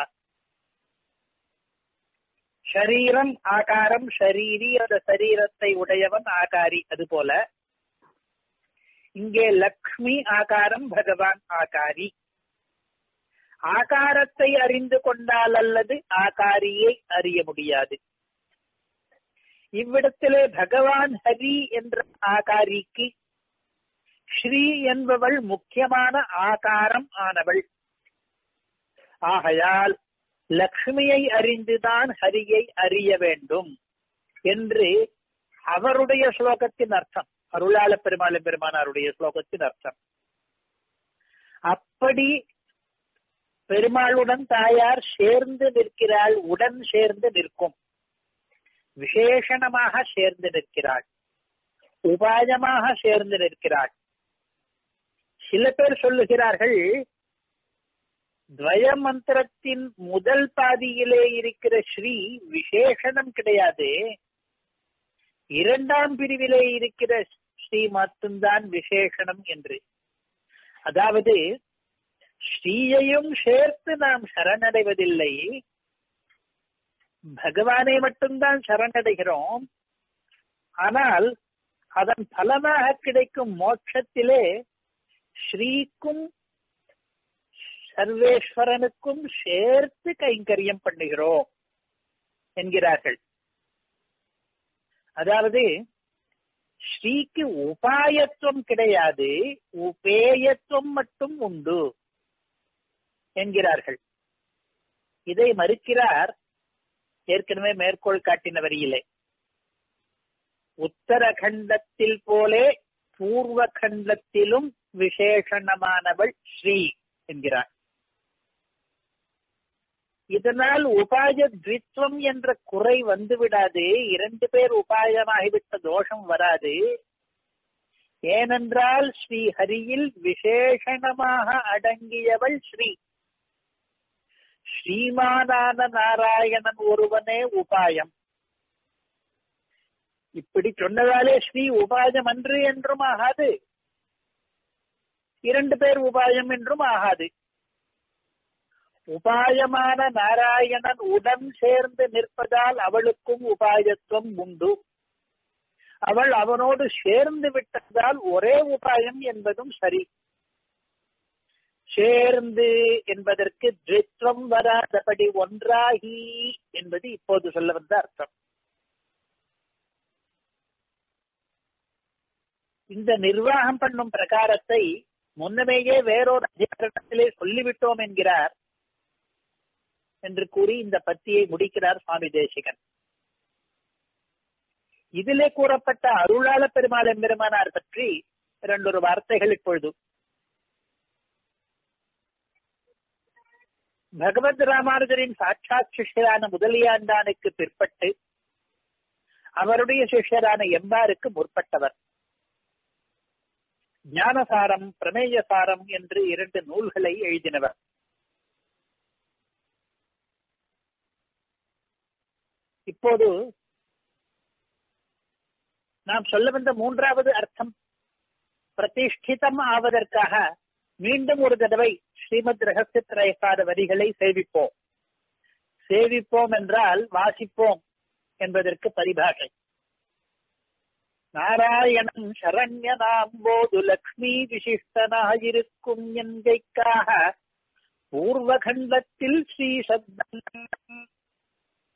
ஷரீரம் ஆகாரம் ஷரீரி அந்த சரீரத்தை உடையவன் ஆகாரி அதுபோல இங்கே லக்ஷ்மி ஆகாரம் பகவான் ஆகாரி ஆகாரத்தை அறிந்து கொண்டால் அல்லது ஆகாரியை அறிய முடியாது இவ்விடத்திலே பகவான் ஹரி என்ற ஆகாரிக்கு ஸ்ரீ என்பவள் முக்கியமான ஆகாரம் ஆனவள் ஆகையால் லக்ஷ்மியை அறிந்துதான் ஹரியை அறிய வேண்டும் என்று அவருடைய ஸ்லோகத்தின் அர்த்தம் அருளாள பெருமாள் பெருமானாருடைய ஸ்லோகத்தின் அர்த்தம் அப்படி பெருமாளுடன் தாயார் சேர்ந்து நிற்கிறாள் உடன் சேர்ந்து நிற்கும் விசேஷணமாக சேர்ந்து நிற்கிறாள் உபாயமாக சேர்ந்து நிற்கிறாள் சில பேர் சொல்லுகிறார்கள் துவய மந்திரத்தின் முதல் பாதியிலே இருக்கிற ஸ்ரீ விசேஷணம் கிடையாது இரண்டாம் பிரிவிலே இருக்கிற ஸ்ரீ மட்டும்தான் விசேஷணம் என்று அதாவது ஸ்ரீயையும் சேர்த்து நாம் சரணடைவதில்லை பகவானை மட்டும்தான் சரணடைகிறோம் ஆனால் அதன் பலனாக கிடைக்கும் மோட்சத்திலே ஸ்ரீக்கும் சர்வேஸ்வரனுக்கும் சேர்த்து கைங்கரியம் பண்ணுகிறோம் என்கிறார்கள் அதாவது ஸ்ரீக்கு உபாயத்துவம் கிடையாது உபேயத்துவம் மட்டும் உண்டு என்கிறார்கள் இதை மறுக்கிறார் ஏற்கனவே மேற்கோள் காட்டின வரியிலே உத்தரகண்டத்தில் போலே பூர்வ கண்டத்திலும் விசேஷணமானவள் ஸ்ரீ என்கிறார் இதனால் உபாய த்வித்வம் என்ற குறை வந்துவிடாது இரண்டு பேர் உபாயமாகிவிட்ட தோஷம் வராது ஏனென்றால் ஸ்ரீ ஹரியில் விசேஷணமாக அடங்கியவள் ஸ்ரீ ஸ்ரீமானான நாராயணன் ஒருவனே உபாயம் இப்படி சொன்னதாலே ஸ்ரீ உபாயம் அன்று என்றும் ஆகாது இரண்டு பேர் உபாயம் என்றும் ஆகாது உபாயமான நாராயணன் உடன் சேர்ந்து நிற்பதால் அவளுக்கும் உபாயத்துவம் உண்டு அவள் அவனோடு சேர்ந்து விட்டதால் ஒரே உபாயம் என்பதும் சரி சேர்ந்து என்பதற்கு திரித்வம் வராதபடி ஒன்றாகி என்பது இப்போது சொல்ல வந்த அர்த்தம் இந்த நிர்வாகம் பண்ணும் பிரகாரத்தை முன்னமேயே வேறொரு அதிகாரத்திலே சொல்லிவிட்டோம் என்கிறார் என்று கூறி இந்த பத்தியை முடிக்கிறார் சுவாமி தேசிகன் இதிலே கூறப்பட்ட அருளாள பெருமாள் எம்பெருமானார் பற்றி இரண்டொரு வார்த்தைகள் இப்பொழுது பகவத் ராமானுஜரின் சாட்சாத் சிஷ்யரான முதலியாண்டானுக்கு பிற்பட்டு அவருடைய சிஷ்யரான எம்பாருக்கு முற்பட்டவர் ஞானசாரம் பிரமேயசாரம் என்று இரண்டு நூல்களை எழுதினவர் இப்போது நாம் சொல்ல வந்த மூன்றாவது அர்த்தம் பிரதிஷ்டிதம் ஆவதற்காக மீண்டும் ஒரு தடவை ஸ்ரீமத் ரகசிய திரைசாத வரிகளை சேவிப்போம் சேவிப்போம் என்றால் வாசிப்போம் என்பதற்கு பரிபாஷை நாராயணன் சரண்யனாம் போது லக்ஷ்மி விசிஷ்டனாயிருக்கும் என்கைக்காக பூர்வகண்டத்தில் ஸ்ரீ சப்தம்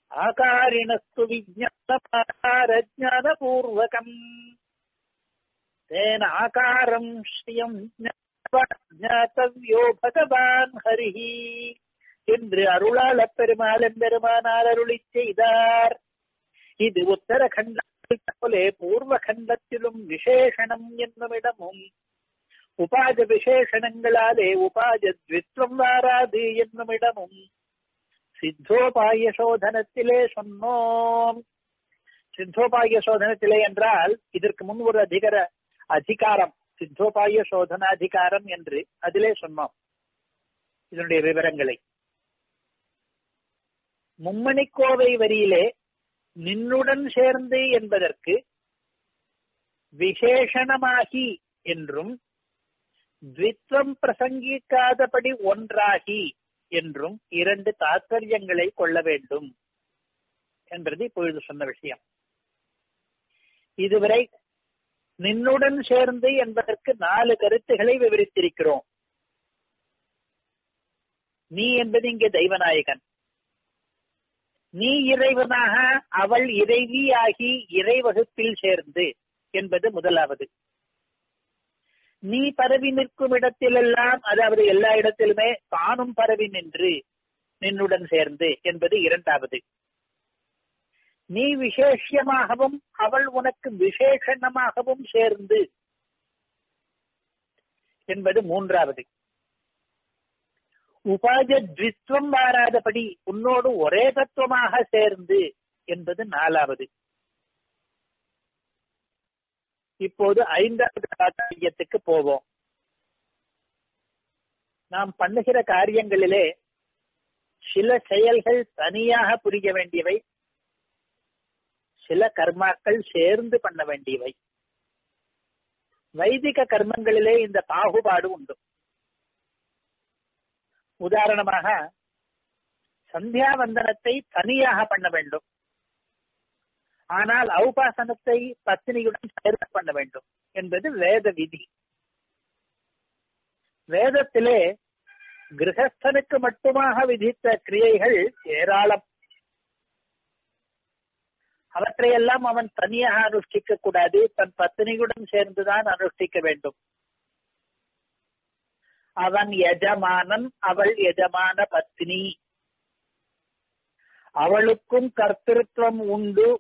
ஆகாரிணஸ்து விஜான பூர்வகம் தேன ஆகாரம் ஸ்ரீயம் ஞாத்தவ்யோ பகவான் ஹரிஹி என்று அருளாள பெருமாள் பெருமானார் அருளி செய்தார் இது உத்தரகண்டத்தில் போலே பூர்வ கண்டத்திலும் விசேஷணம் என்னுமிடமும் உபாஜ விசேஷணங்களாலே உபாஜ த்வித்வம் வாராது என்னுமிடமும் சித்தோபாய சோதனத்திலே சொன்னோம் சித்தோபாய சோதனத்திலே என்றால் இதற்கு முன் ஒரு அதிகர அதிகாரம் சித்தோபாய சோதனாதிகாரம் என்று அதிலே சொன்னோம் இதனுடைய விவரங்களை மும்மணிக்கோவை வரியிலே நின்னுடன் சேர்ந்து என்பதற்கு விசேஷணமாகி என்றும் த்வித்வம் பிரசங்கிக்காதபடி ஒன்றாகி என்றும் இரண்டு தாத்பரியங்களை கொள்ள வேண்டும் என்பது இப்பொழுது சொன்ன விஷயம் இதுவரை நின்னுடன் சேர்ந்து என்பதற்கு நாலு கருத்துக்களை விவரித்திருக்கிறோம் நீ என்பது இங்கே தெய்வநாயகன் நீ இறைவனாக அவள் இறைவியாகி இறை வகுப்பில் சேர்ந்து என்பது முதலாவது நீ பரவி நிற்கும் இடத்திலெல்லாம் அதாவது எல்லா இடத்திலுமே தானும் பரவி நின்று நின்னுடன் சேர்ந்து என்பது இரண்டாவது நீ விசேஷமாகவும் அவள் உனக்கு விசேஷணமாகவும் சேர்ந்து என்பது மூன்றாவது உபாஜ த்வித்வம் வாராதபடி உன்னோடு ஒரே தத்துவமாக சேர்ந்து என்பது நாலாவது இப்போது ஐந்தாவது காரியத்துக்கு போவோம் நாம் பண்ணுகிற காரியங்களிலே சில செயல்கள் தனியாக புரிய வேண்டியவை சில கர்மாக்கள் சேர்ந்து பண்ண வேண்டியவை வைதிக கர்மங்களிலே இந்த பாகுபாடு உண்டு உதாரணமாக சந்தியாவந்தனத்தை தனியாக பண்ண வேண்டும் ஆனால் ஔபாசனத்தை பத்தினியுடன் சேர்த்து பண்ண வேண்டும் என்பது வேத விதி வேதத்திலே கிரகஸ்தனுக்கு மட்டுமாக விதித்த கிரியைகள் ஏராளம் அவற்றையெல்லாம் அவன் தனியாக அனுஷ்டிக்க கூடாது தன் பத்தினியுடன் சேர்ந்துதான் அனுஷ்டிக்க வேண்டும் அவன் எஜமானன் அவள் எஜமான பத்னி அவளுக்கும் கர்த்திருவம் உண்டு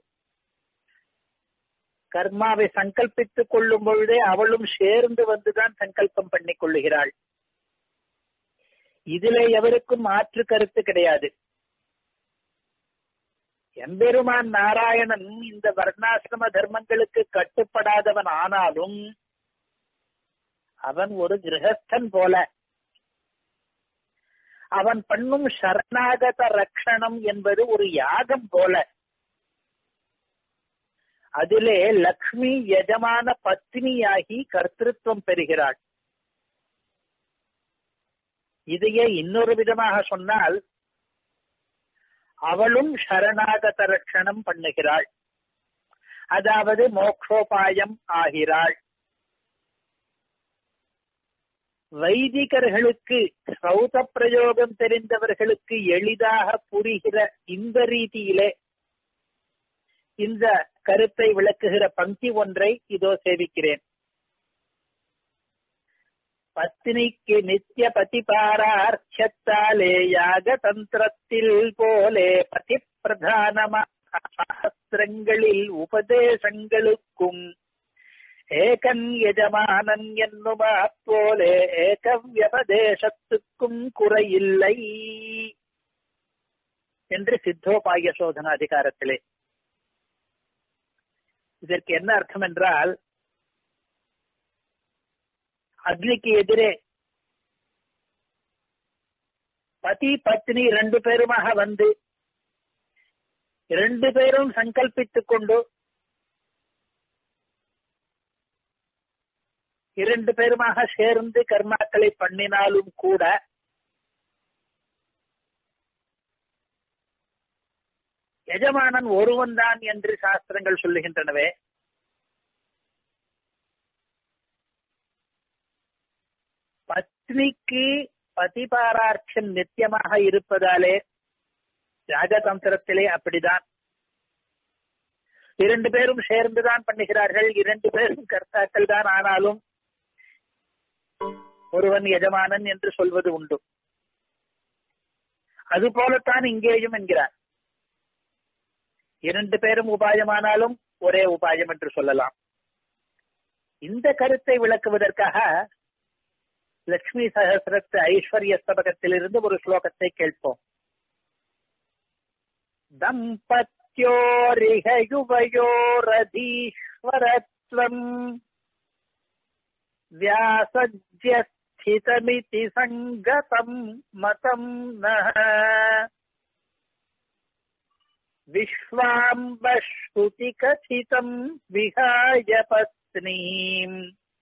கர்மாவை சங்கல்பித்துக் கொள்ளும் பொழுதே அவளும் சேர்ந்து வந்துதான் சங்கல்பம் பண்ணிக் கொள்ளுகிறாள் இதிலே எவருக்கும் மாற்று கருத்து கிடையாது எம்பெருமான் நாராயணன் இந்த வர்ணாசிரம தர்மங்களுக்கு கட்டுப்படாதவன் ஆனாலும் அவன் ஒரு கிரகஸ்தன் போல அவன் பண்ணும் சரணாகத ரக்ஷணம் என்பது ஒரு யாகம் போல அதிலே லக்ஷ்மி எஜமான பத்னியாகி கர்த்திருவம் பெறுகிறாள் இதையே இன்னொரு விதமாக சொன்னால் அவளும் சரணாகத ரட்சணம் பண்ணுகிறாள் அதாவது மோக்ஷோபாயம் ஆகிறாள் வைதிகர்களுக்கு சௌத பிரயோகம் தெரிந்தவர்களுக்கு எளிதாக புரிகிற இந்த ரீதியிலே இந்த கருத்தை விளக்குகிற பங்கி ஒன்றை இதோ சேவிக்கிறேன் பத்தினிக்கு நித்திய பதிபாரார்த்தத்தாலே யாக தந்திரத்தில் போலே பதி பிரதானமாக சாஸ்திரங்களில் உபதேசங்களுக்கும் ஏகன் எஜமானன் என்னுமா போலே ஏக வியபதேசத்துக்கும் குறையில்லை என்று சித்தோபாய சோதன அதிகாரத்திலே இதற்கு என்ன அர்த்தம் என்றால் அக்னிக்கு எதிரே பதி பத்னி ரெண்டு பேருமாக வந்து இரண்டு பேரும் சங்கல்பித்துக் கொண்டு இரண்டு பேருமாக சேர்ந்து கர்மாக்களை பண்ணினாலும் கூட எஜமானன் ஒருவன் தான் என்று சாஸ்திரங்கள் சொல்லுகின்றனவே பத்னிக்கு பதிபாராட்சம் நித்தியமாக இருப்பதாலே ராஜதந்திரத்திலே அப்படிதான் இரண்டு பேரும் சேர்ந்துதான் பண்ணுகிறார்கள் இரண்டு பேரும் கர்த்தாக்கள் தான் ஆனாலும் ஒருவன் எஜமானன் என்று சொல்வது உண்டு அது போலத்தான் இங்கேயும் என்கிறார் இரண்டு பேரும் உபாயமானாலும் ஒரே உபாயம் என்று சொல்லலாம் இந்த கருத்தை விளக்குவதற்காக லட்சுமி சகசிரத்து ஐஸ்வர்ய ஸ்தபகத்திலிருந்து ஒரு ஸ்லோகத்தை கேட்போம் தம்பத்யோரிக யுவயோரதீஸ்வரத்வம் व्यासज्यस्थितमिति सङ्गतम् मतम् नः विश्वाम्बश्रुतिकथितम् विहाय पत्नीम्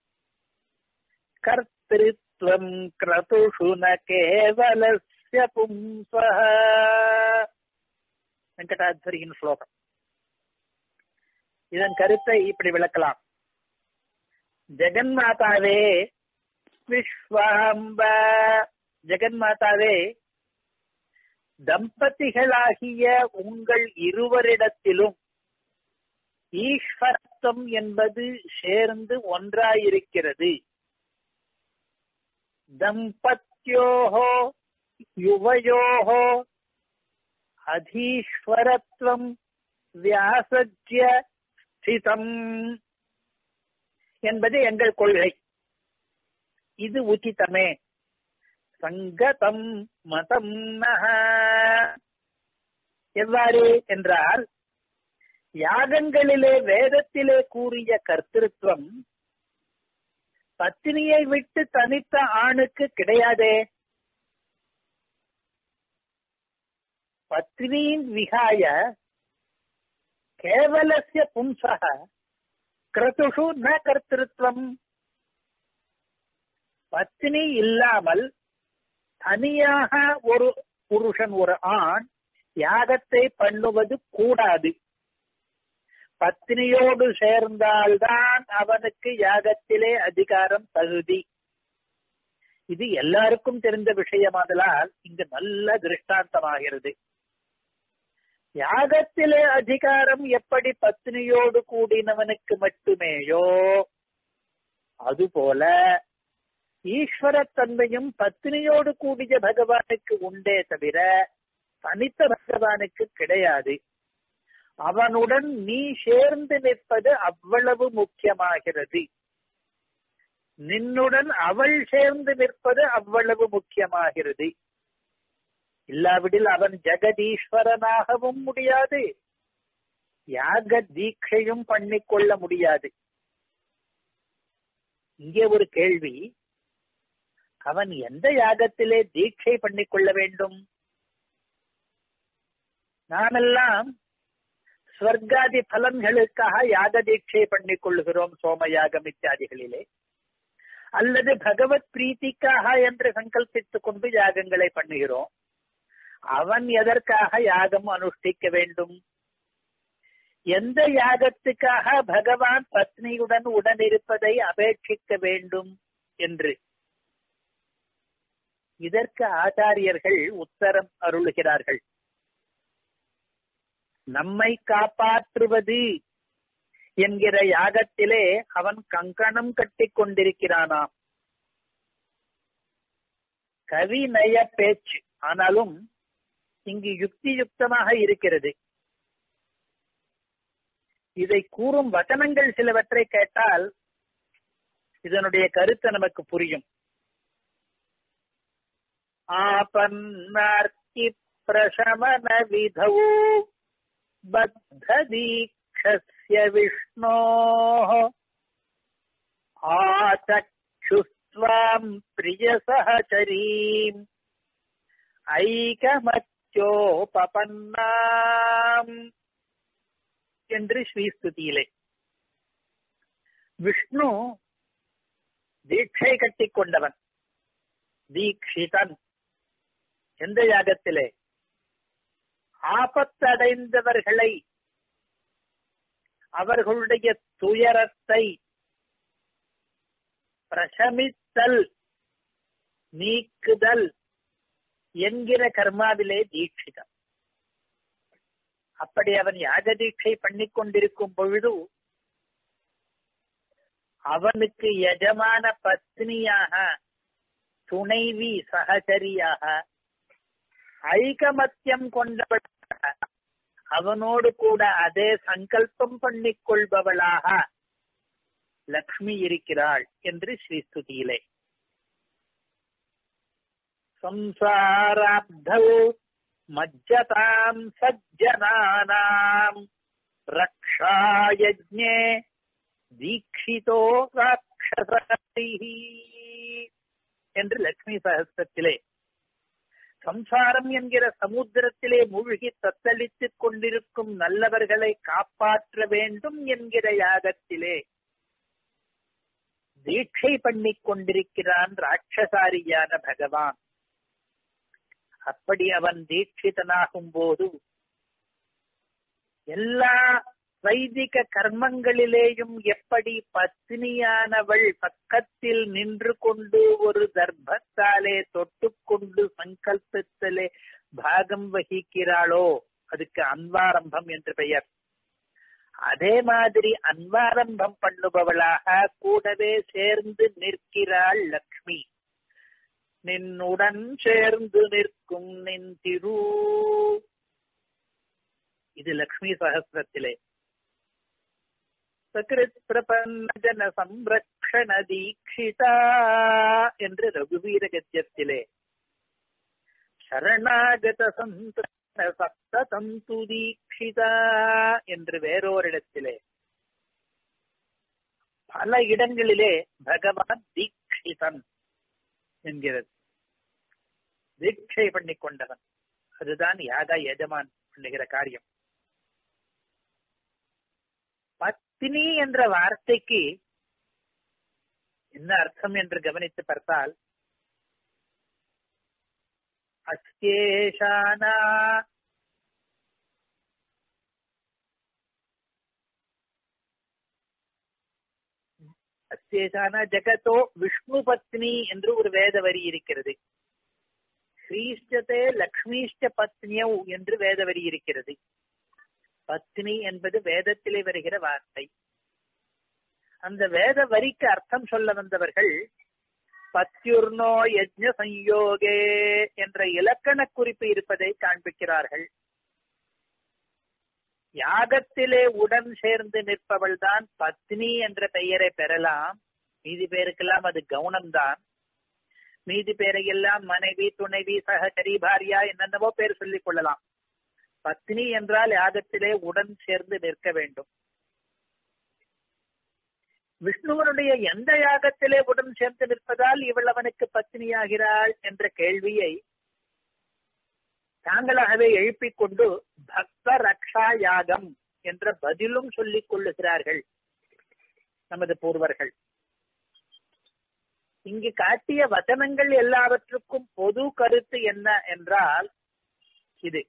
कर्तृत्वम् क्रतुषु न केवलस्य पुंसः வெங்கடாத்வரியின் ஸ்லோகம் இதன் கருத்தை இப்படி விளக்கலாம் ஜெகன்மாதாவே விஸ்வாம்ப ஜெகன்மாதாவே தம்பதிகளாகிய உங்கள் இருவரிடத்திலும் ஈஸ்வரத்துவம் என்பது சேர்ந்து ஒன்றாயிருக்கிறது தம்பத்யோஹோ யுவயோஹோ அதீஸ்வரத்துவம் வியாசஜ்ய ஸ்திதம் என்பது எங்கள் கொள்கை இது உச்சிதமே சங்கதம் மதம் நக எவ்வாறு என்றால் யாகங்களிலே வேதத்திலே கூறிய கர்த்திருவம் பத்தினியை விட்டு தனித்த ஆணுக்கு கிடையாதே பத்னியின் விகாய கேவலசிய பும்சக கிரதுஷு ந கர்த்திருவம் பத்னி இல்லாமல் தனியாக ஒரு புருஷன் ஒரு ஆண் யாகத்தை பண்ணுவது கூடாது பத்னியோடு சேர்ந்தால்தான் அவனுக்கு யாகத்திலே அதிகாரம் தகுதி இது எல்லாருக்கும் தெரிந்த விஷயமாதலால் இங்கு நல்ல திருஷ்டாந்தமாகிறது யாகத்திலே அதிகாரம் எப்படி பத்னியோடு கூடினவனுக்கு மட்டுமேயோ அதுபோல ஈஸ்வரத்தன்மையும் பத்னியோடு கூடிய பகவானுக்கு உண்டே தவிர தனித்த பகவானுக்கு கிடையாது அவனுடன் நீ சேர்ந்து நிற்பது அவ்வளவு முக்கியமாகிறது நின்னுடன் அவள் சேர்ந்து நிற்பது அவ்வளவு முக்கியமாகிறது இல்லாவிடில் அவன் ஜெகதீஸ்வரனாகவும் முடியாது யாக தீட்சையும் பண்ணிக்கொள்ள முடியாது இங்கே ஒரு கேள்வி அவன் எந்த யாகத்திலே தீட்சை பண்ணிக்கொள்ள வேண்டும் நாமெல்லாம் ஸ்வர்காதி பலன்களுக்காக யாக தீட்சை பண்ணிக் கொள்கிறோம் சோம யாகம் இத்தியாதிகளிலே அல்லது பகவத் பிரீத்திக்காக என்று சங்கல்பித்துக் கொண்டு யாகங்களை பண்ணுகிறோம் அவன் எதற்காக யாகம் அனுஷ்டிக்க வேண்டும் எந்த யாகத்துக்காக பகவான் பத்னியுடன் உடனிருப்பதை அபேட்சிக்க வேண்டும் என்று இதற்கு ஆச்சாரியர்கள் உத்தரம் அருளுகிறார்கள் நம்மை காப்பாற்றுவது என்கிற யாகத்திலே அவன் கங்கணம் கட்டிக் கொண்டிருக்கிறானாம் கவி நய பேச்சு ஆனாலும் இங்கு யுக்தி யுக்தமாக இருக்கிறது இதை கூறும் வசனங்கள் சிலவற்றை கேட்டால் இதனுடைய கருத்து நமக்கு புரியும் ஆபன்னார்த்தி பிரசமன விதௌ பத்ததீக்ஷஸ்ய விஷ்ணோः ஆச்சக்ஷுஸ்வாம் பிரியசஹச்சரீம் ஐகமச்சோபபன்னாம் என்று ஸ்ரீஸ்துதியிலே விஷ்ணு தீட்சை கட்டிக் கொண்டவன் தீக்ஷிதன் எந்த யாகத்திலே ஆபத்தடைந்தவர்களை அவர்களுடைய துயரத்தை பிரசமித்தல் நீக்குதல் என்கிற கர்மாவிலே தீட்சிதம் அப்படி அவன் யாக தீட்சை பண்ணிக் கொண்டிருக்கும் பொழுது அவனுக்கு எஜமான பத்னியாக துணைவி சகச்சரியாக ஐகமத்தியம் கொண்டவளாக அவனோடு கூட அதே சங்கல்பம் பண்ணிக் கொள்பவளாக லக்ஷ்மி இருக்கிறாள் என்று ஸ்ரீஸ்துதியிலே संसाराब्धौ मज्जताम् सज्जनानाम् रक्षायज्ञे दीक्षितो ராட்சசைः என்று லட்சுமி சகஸ்திரத்திலே சம்சாரம் என்கிற சமுத்திரத்திலே மூழ்கி தத்தளித்துக் கொண்டிருக்கும் நல்லவர்களை காப்பாற்ற வேண்டும் என்கிற யாகத்திலே தீட்சை பண்ணிக் கொண்டிருக்கிறான் ராட்சசாரியான பகவான் அப்படி அவன் தீட்சிதனாகும் போது எல்லா வைதிக கர்மங்களிலேயும் எப்படி பத்னியானவள் பக்கத்தில் நின்று கொண்டு ஒரு தர்ப்பத்தாலே தொட்டுக்கொண்டு சங்கல்பத்திலே பாகம் வகிக்கிறாளோ அதுக்கு அன்வாரம்பம் என்று பெயர் அதே மாதிரி அன்வாரம்பம் பண்ணுபவளாக கூடவே சேர்ந்து நிற்கிறாள் லக்ஷ்மி நின்னுடன் சேர்ந்து நிற்கும் நின் திரு இது லக்ஷ்மி சகசிரத்திலே சகிருத் பிரபன்ன ஜன சம்ரக்ஷண தீட்சிதா என்று ரகுவீர கத்தியத்திலே சரணாகத சந்தன சப்ததந்து தீட்சிதா என்று வேறோரிடத்திலே பல இடங்களிலே பகவான் தீட்சிதன் என்கிறது தீட்சை பண்ணி கொண்டவன் அதுதான் யாக எஜமான் பண்ணுகிற காரியம் பத்தினி என்ற வார்த்தைக்கு என்ன அர்த்தம் என்று கவனித்து பார்த்தால் அஸ்யேஷானா அஸ்யேஷானா ஜெகத்தோ விஷ்ணு பத்னி என்று ஒரு வேத வரி இருக்கிறது ஸ்ரீஷ்டதே லக்ஷ்மிஷ்ட பத்னியவ் என்று வேத வரி இருக்கிறது பத்னி என்பது வேதத்திலே வருகிற வார்த்தை அந்த வேத வரிக்கு அர்த்தம் சொல்ல வந்தவர்கள் பத்யுர்னோ யஜ்ஞ சம்யோகே என்ற இலக்கண குறிப்பு இருப்பதை காண்பிக்கிறார்கள் யாகத்திலே உடன் சேர்ந்து நிற்பவள் தான் பத்னி என்ற பெயரை பெறலாம் மீதி பேருக்கெல்லாம் அது கவுனம்தான் மீதி பேரையெல்லாம் மனைவி துணைவி சகச்சரி பாரியா என்னென்னவோ பேர் சொல்லிக் கொள்ளலாம் பத்னி என்றால் யாகத்திலே உடன் சேர்ந்து நிற்க வேண்டும் விஷ்ணுவனுடைய எந்த யாகத்திலே உடன் சேர்ந்து நிற்பதால் இவள் அவனுக்கு பத்னியாகிறாள் என்ற கேள்வியை தாங்களாகவே எழுப்பிக் கொண்டு பக்த ரக்ஷா யாகம் என்ற பதிலும் சொல்லிக் கொள்ளுகிறார்கள் நமது பூர்வர்கள் இங்கு காட்டிய வசனங்கள் எல்லாவற்றுக்கும் பொது கருத்து என்ன என்றால் இது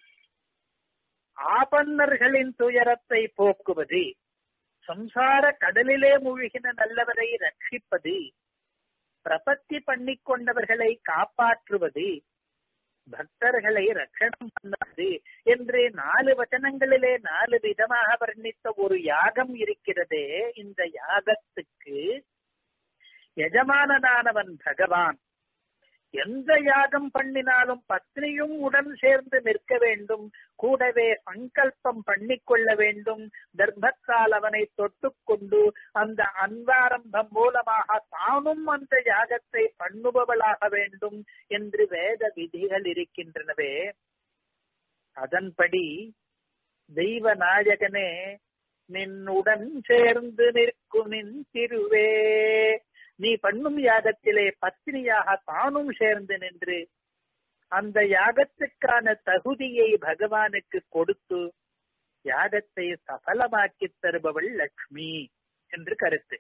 ஆபன்னர்களின் துயரத்தை போக்குவது சம்சார கடலிலே மூழ்கின நல்லவரை ரட்சிப்பது பிரபத்தி பண்ணிக் கொண்டவர்களை காப்பாற்றுவது பக்தர்களை ரட்சணம் பண்ணது என்று நாலு வச்சனங்களிலே நாலு விதமாக வர்ணித்த ஒரு யாகம் இருக்கிறதே இந்த யாகத்துக்கு எஜமானனானவன் பகவான் எந்த யாகம் பண்ணினாலும் பத்னியும் உடன் சேர்ந்து நிற்க வேண்டும் கூடவே சங்கல்பம் பண்ணிக்கொள்ள வேண்டும் தர்ப்பத்தால் அவனை தொட்டுக்கொண்டு அந்த அன்பாரம்பம் மூலமாக தானும் அந்த யாகத்தை பண்ணுபவளாக வேண்டும் என்று வேத விதிகள் இருக்கின்றனவே அதன்படி தெய்வ நாயகனே நின்னுடன் சேர்ந்து நிற்கும் நின் திருவே நீ பண்ணும் யாகத்திலே பத்தினியாக தானும் சேர்ந்து நின்று அந்த யாகத்துக்கான தகுதியை பகவானுக்கு கொடுத்து யாகத்தை சபலமாக்கி தருபவள் லக்ஷ்மி என்று கருத்து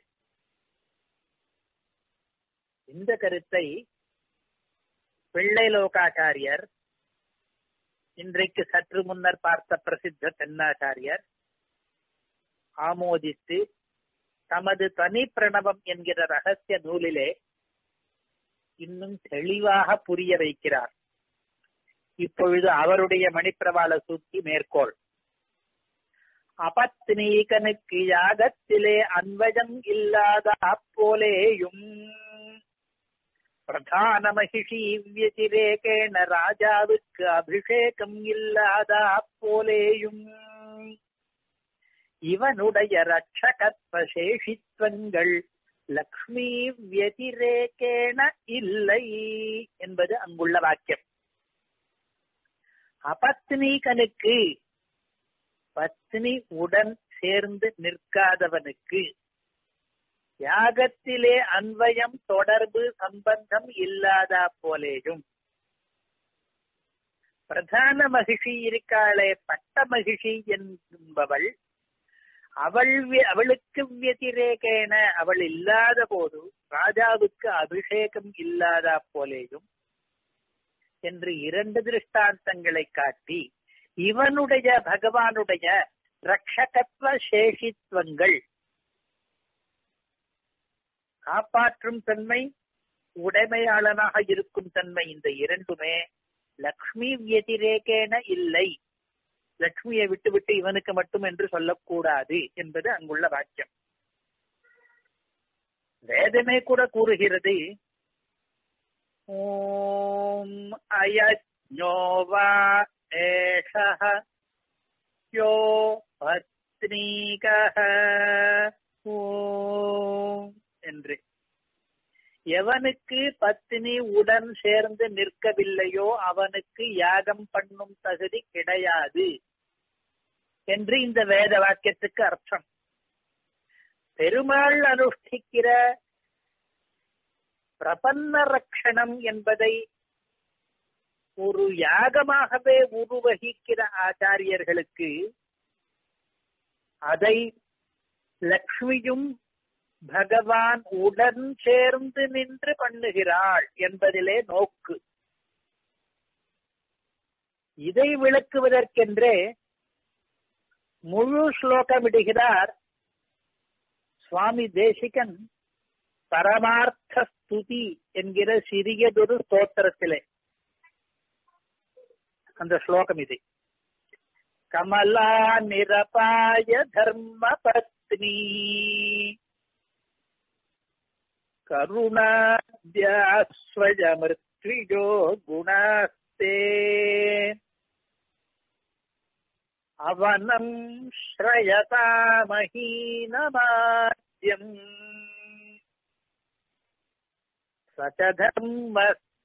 இந்த கருத்தை பிள்ளை லோகாச்சாரியர் இன்றைக்கு சற்று முன்னர் பார்த்த பிரசித்த தென்னாச்சாரியர் ஆமோதித்து தமது தனி பிரணவம் என்கிற ரகசிய நூலிலே இன்னும் தெளிவாக புரிய வைக்கிறார் இப்பொழுது அவருடைய மணிப்பிரவாள சூக்கி மேற்கோள் அபத்னீகனுக்கு யாகத்திலே அன்வயம் இல்லாத அப்போலேயும் பிரதான மகிஷி வியதிரேகேண ராஜாவுக்கு அபிஷேகம் இல்லாத அப்போலேயும் இவனுடைய ரட்சகத்வ சேஷித்வங்கள் லக்ஷ்மி வியதிரேகேண இல்லை என்பது அங்குள்ள வாக்கியம் அபத்னீகனுக்கு பத்னி உடன் சேர்ந்து நிற்காதவனுக்கு யாகத்திலே அன்வயம் தொடர்பு சம்பந்தம் இல்லாத போலேயும் பிரதான மகிஷி இருக்காளே பட்ட மகிஷி என்பவள் அவள் அவளுக்கு வியதிரேகேன அவள் இல்லாத போது ராஜாவுக்கு அபிஷேகம் இல்லாத போலேயும் என்று இரண்டு திருஷ்டாந்தங்களை காட்டி இவனுடைய பகவானுடைய ரட்சகத்துவ சேஷித்வங்கள் காப்பாற்றும் தன்மை உடைமையாளனாக இருக்கும் தன்மை இந்த இரண்டுமே லக்ஷ்மி வியதிரேகேன இல்லை லக்ஷ்மியை விட்டுவிட்டு இவனுக்கு மட்டும் என்று சொல்லக்கூடாது என்பது அங்குள்ள வாக்கியம் வேதமே கூட கூறுகிறது ஓம் அயஜ்ஞோவா ஏஷः யோ பத்னீகः ஓம் என்று எவனுக்கு பத்தினி உடன் சேர்ந்து நிற்கவில்லையோ அவனுக்கு யாகம் பண்ணும் தகுதி கிடையாது என்று இந்த வேத வாக்கியத்துக்கு அர்த்தம் பெருமாள் அனுஷ்டிக்கிற பிரபன்ன ரக்ஷணம் என்பதை ஒரு யாகமாகவே உருவகிக்கிற ஆச்சாரியர்களுக்கு அதை லக்ஷ்மியும் பகவான் உடன் சேர்ந்து நின்று பண்ணுகிறாள் என்பதிலே நோக்கு இதை விளக்குவதற்கென்றே முழு ஸ்லோகமிடுகிறார் சுவாமி தேசிகன் பரமார்த்த ஸ்துதி என்கிற சிறியதொரு ஸ்தோத்திரத்திலே அந்த ஸ்லோகம் இது கமலா நிரபாய தர்ம பத்னி கருணாத்யாஸ்வஜமிருத்விஜோ குணாஸ்தே அவனம் ஸ்ரயதாமஹீனமாத்யம் சச்ச தர்ம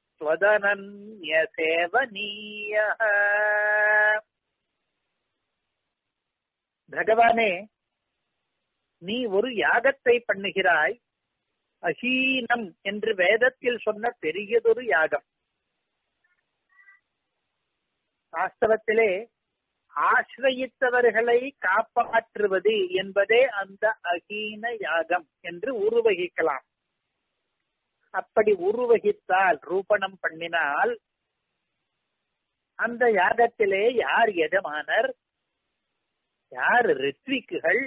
ஸ்வதனன்யசேவனீய பகவானே நீ ஒரு யாகத்தை பண்ணுகிறாய் அஹீனம் என்று வேதத்தில் சொன்ன பெரியதொரு யாகம் வாஸ்தவத்திலே ஆசிரயித்தவர்களை காப்பாற்றுவது என்பதே அந்த அகீன யாகம் என்று உருவகிக்கலாம் அப்படி உருவகித்தால் ரூபணம் பண்ணினால் அந்த யாகத்திலே யார் எஜமானர் யார் ரித்விக்குகள்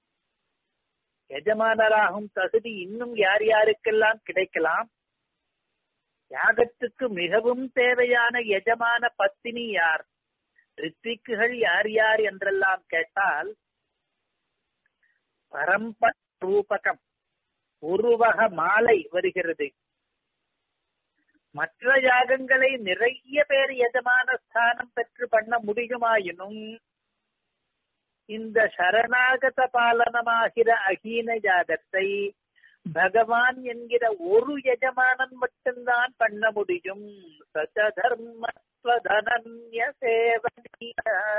எஜமானராகும் தகுதி இன்னும் யார் யாருக்கெல்லாம் கிடைக்கலாம் யாகத்துக்கு மிகவும் தேவையான எஜமான பத்தினி யார் ரித்விக்குகள் யார் யார் என்றெல்லாம் கேட்டால் பரம்ப ரூபகம் உருவக மாலை வருகிறது மற்ற யாகங்களை நிறைய பேர் எஜமான ஸ்தானம் பெற்று பண்ண முடியுமாயினும் இந்த சரணாகத பாலனமாகிற அகீன யாகத்தை பகவான் என்கிற ஒரு எஜமானன் மட்டும்தான் பண்ண முடியும் சதர்மஸ்வதனன்ய சேவனிய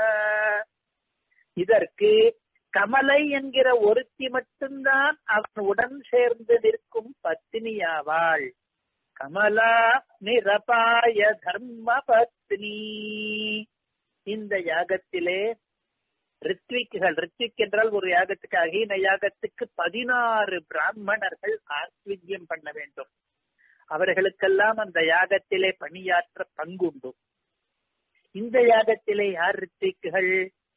இதற்கு கமலை என்கிற ஒருத்தி மட்டும்தான் அவன் உடன் சேர்ந்து நிற்கும் பத்தினியாவாள் கமலா நிரபாய தர்ம பத்னி இந்த யாகத்திலே ரித்விக்குகள் ரித்விக் என்றால் ஒரு யாகத்துக்கு அகீன யாகத்துக்கு பதினாறு பிராமணர்கள் ஆஸ்வித்யம் பண்ண வேண்டும் அவர்களுக்கெல்லாம் அந்த யாகத்திலே பணியாற்ற பங்குண்டு இந்த யாகத்திலே யார் ரித்விக்குகள்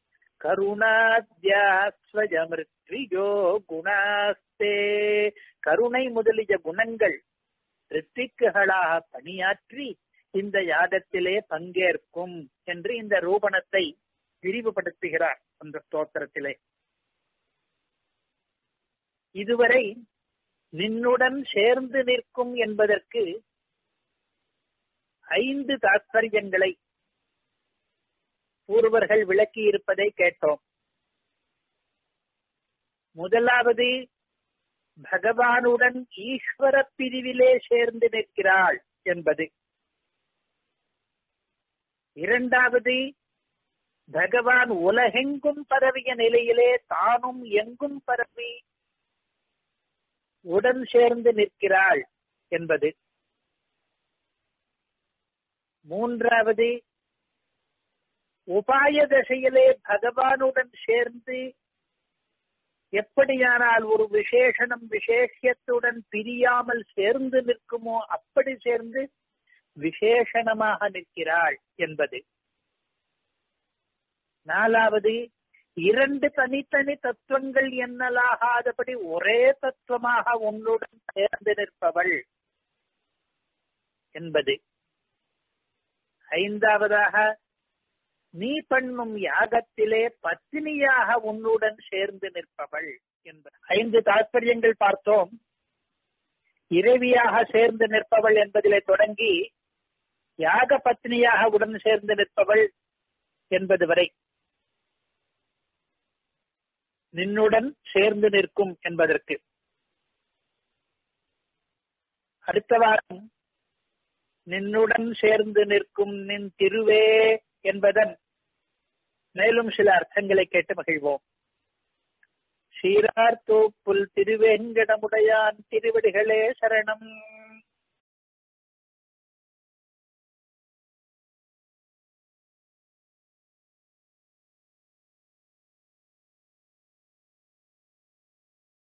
கருணாத்யாஸ்வஜமிருத்விஜோ குணாஸ்தே கருணை முதலிய குணங்கள் ரித்திக்குகளாக பணியாற்றி இந்த யாகத்திலே பங்கேற்கும் என்று இந்த ரூபணத்தை விரிவுபடுத்துகிறார் அந்த ஸ்தோத்திரத்திலே இதுவரை நின்னுடன் சேர்ந்து நிற்கும் என்பதற்கு ஐந்து தாத்பரியங்களை பூர்வர்கள் விளக்கி இருப்பதை கேட்டோம் முதலாவது பகவானுடன் ஈஸ்வர பிரிவிலே சேர்ந்து நிற்கிறாள் என்பது இரண்டாவது பகவான் உலகெங்கும் பரவிய நிலையிலே தானும் எங்கும் பரவி உடன் சேர்ந்து நிற்கிறாள் என்பது மூன்றாவது உபாய தசையிலே பகவானுடன் சேர்ந்து எப்படியானால் ஒரு விசேஷனம் விசேஷத்துடன் பிரியாமல் சேர்ந்து நிற்குமோ அப்படி சேர்ந்து விசேஷணமாக நிற்கிறாள் என்பது நாலாவது இரண்டு தனித்தனி தத்துவங்கள் என்னலாகாதபடி ஒரே தத்துவமாக உன்னுடன் சேர்ந்து நிற்பவள் என்பது ஐந்தாவதாக நீ பண்ணும் யாகத்திலே பத்தினியாக உன்னுடன் சேர்ந்து நிற்பவள் என்பது ஐந்து தாற்பயங்கள் பார்த்தோம் இறைவியாக சேர்ந்து நிற்பவள் என்பதிலே தொடங்கி யாக பத்னியாக உடன் சேர்ந்து நிற்பவள் என்பது வரை நின்னுடன் சேர்ந்து நிற்கும் என்பதற்கு அடுத்த வாரம் நின்னுடன் சேர்ந்து நிற்கும் நின் திருவே என்பதன் மேலும் சில அர்த்தங்களை கேட்டு மகிழ்வோம் சீரார் தோப்புல் திருவேங்கடமுடையான் திருவடிகளே சரணம்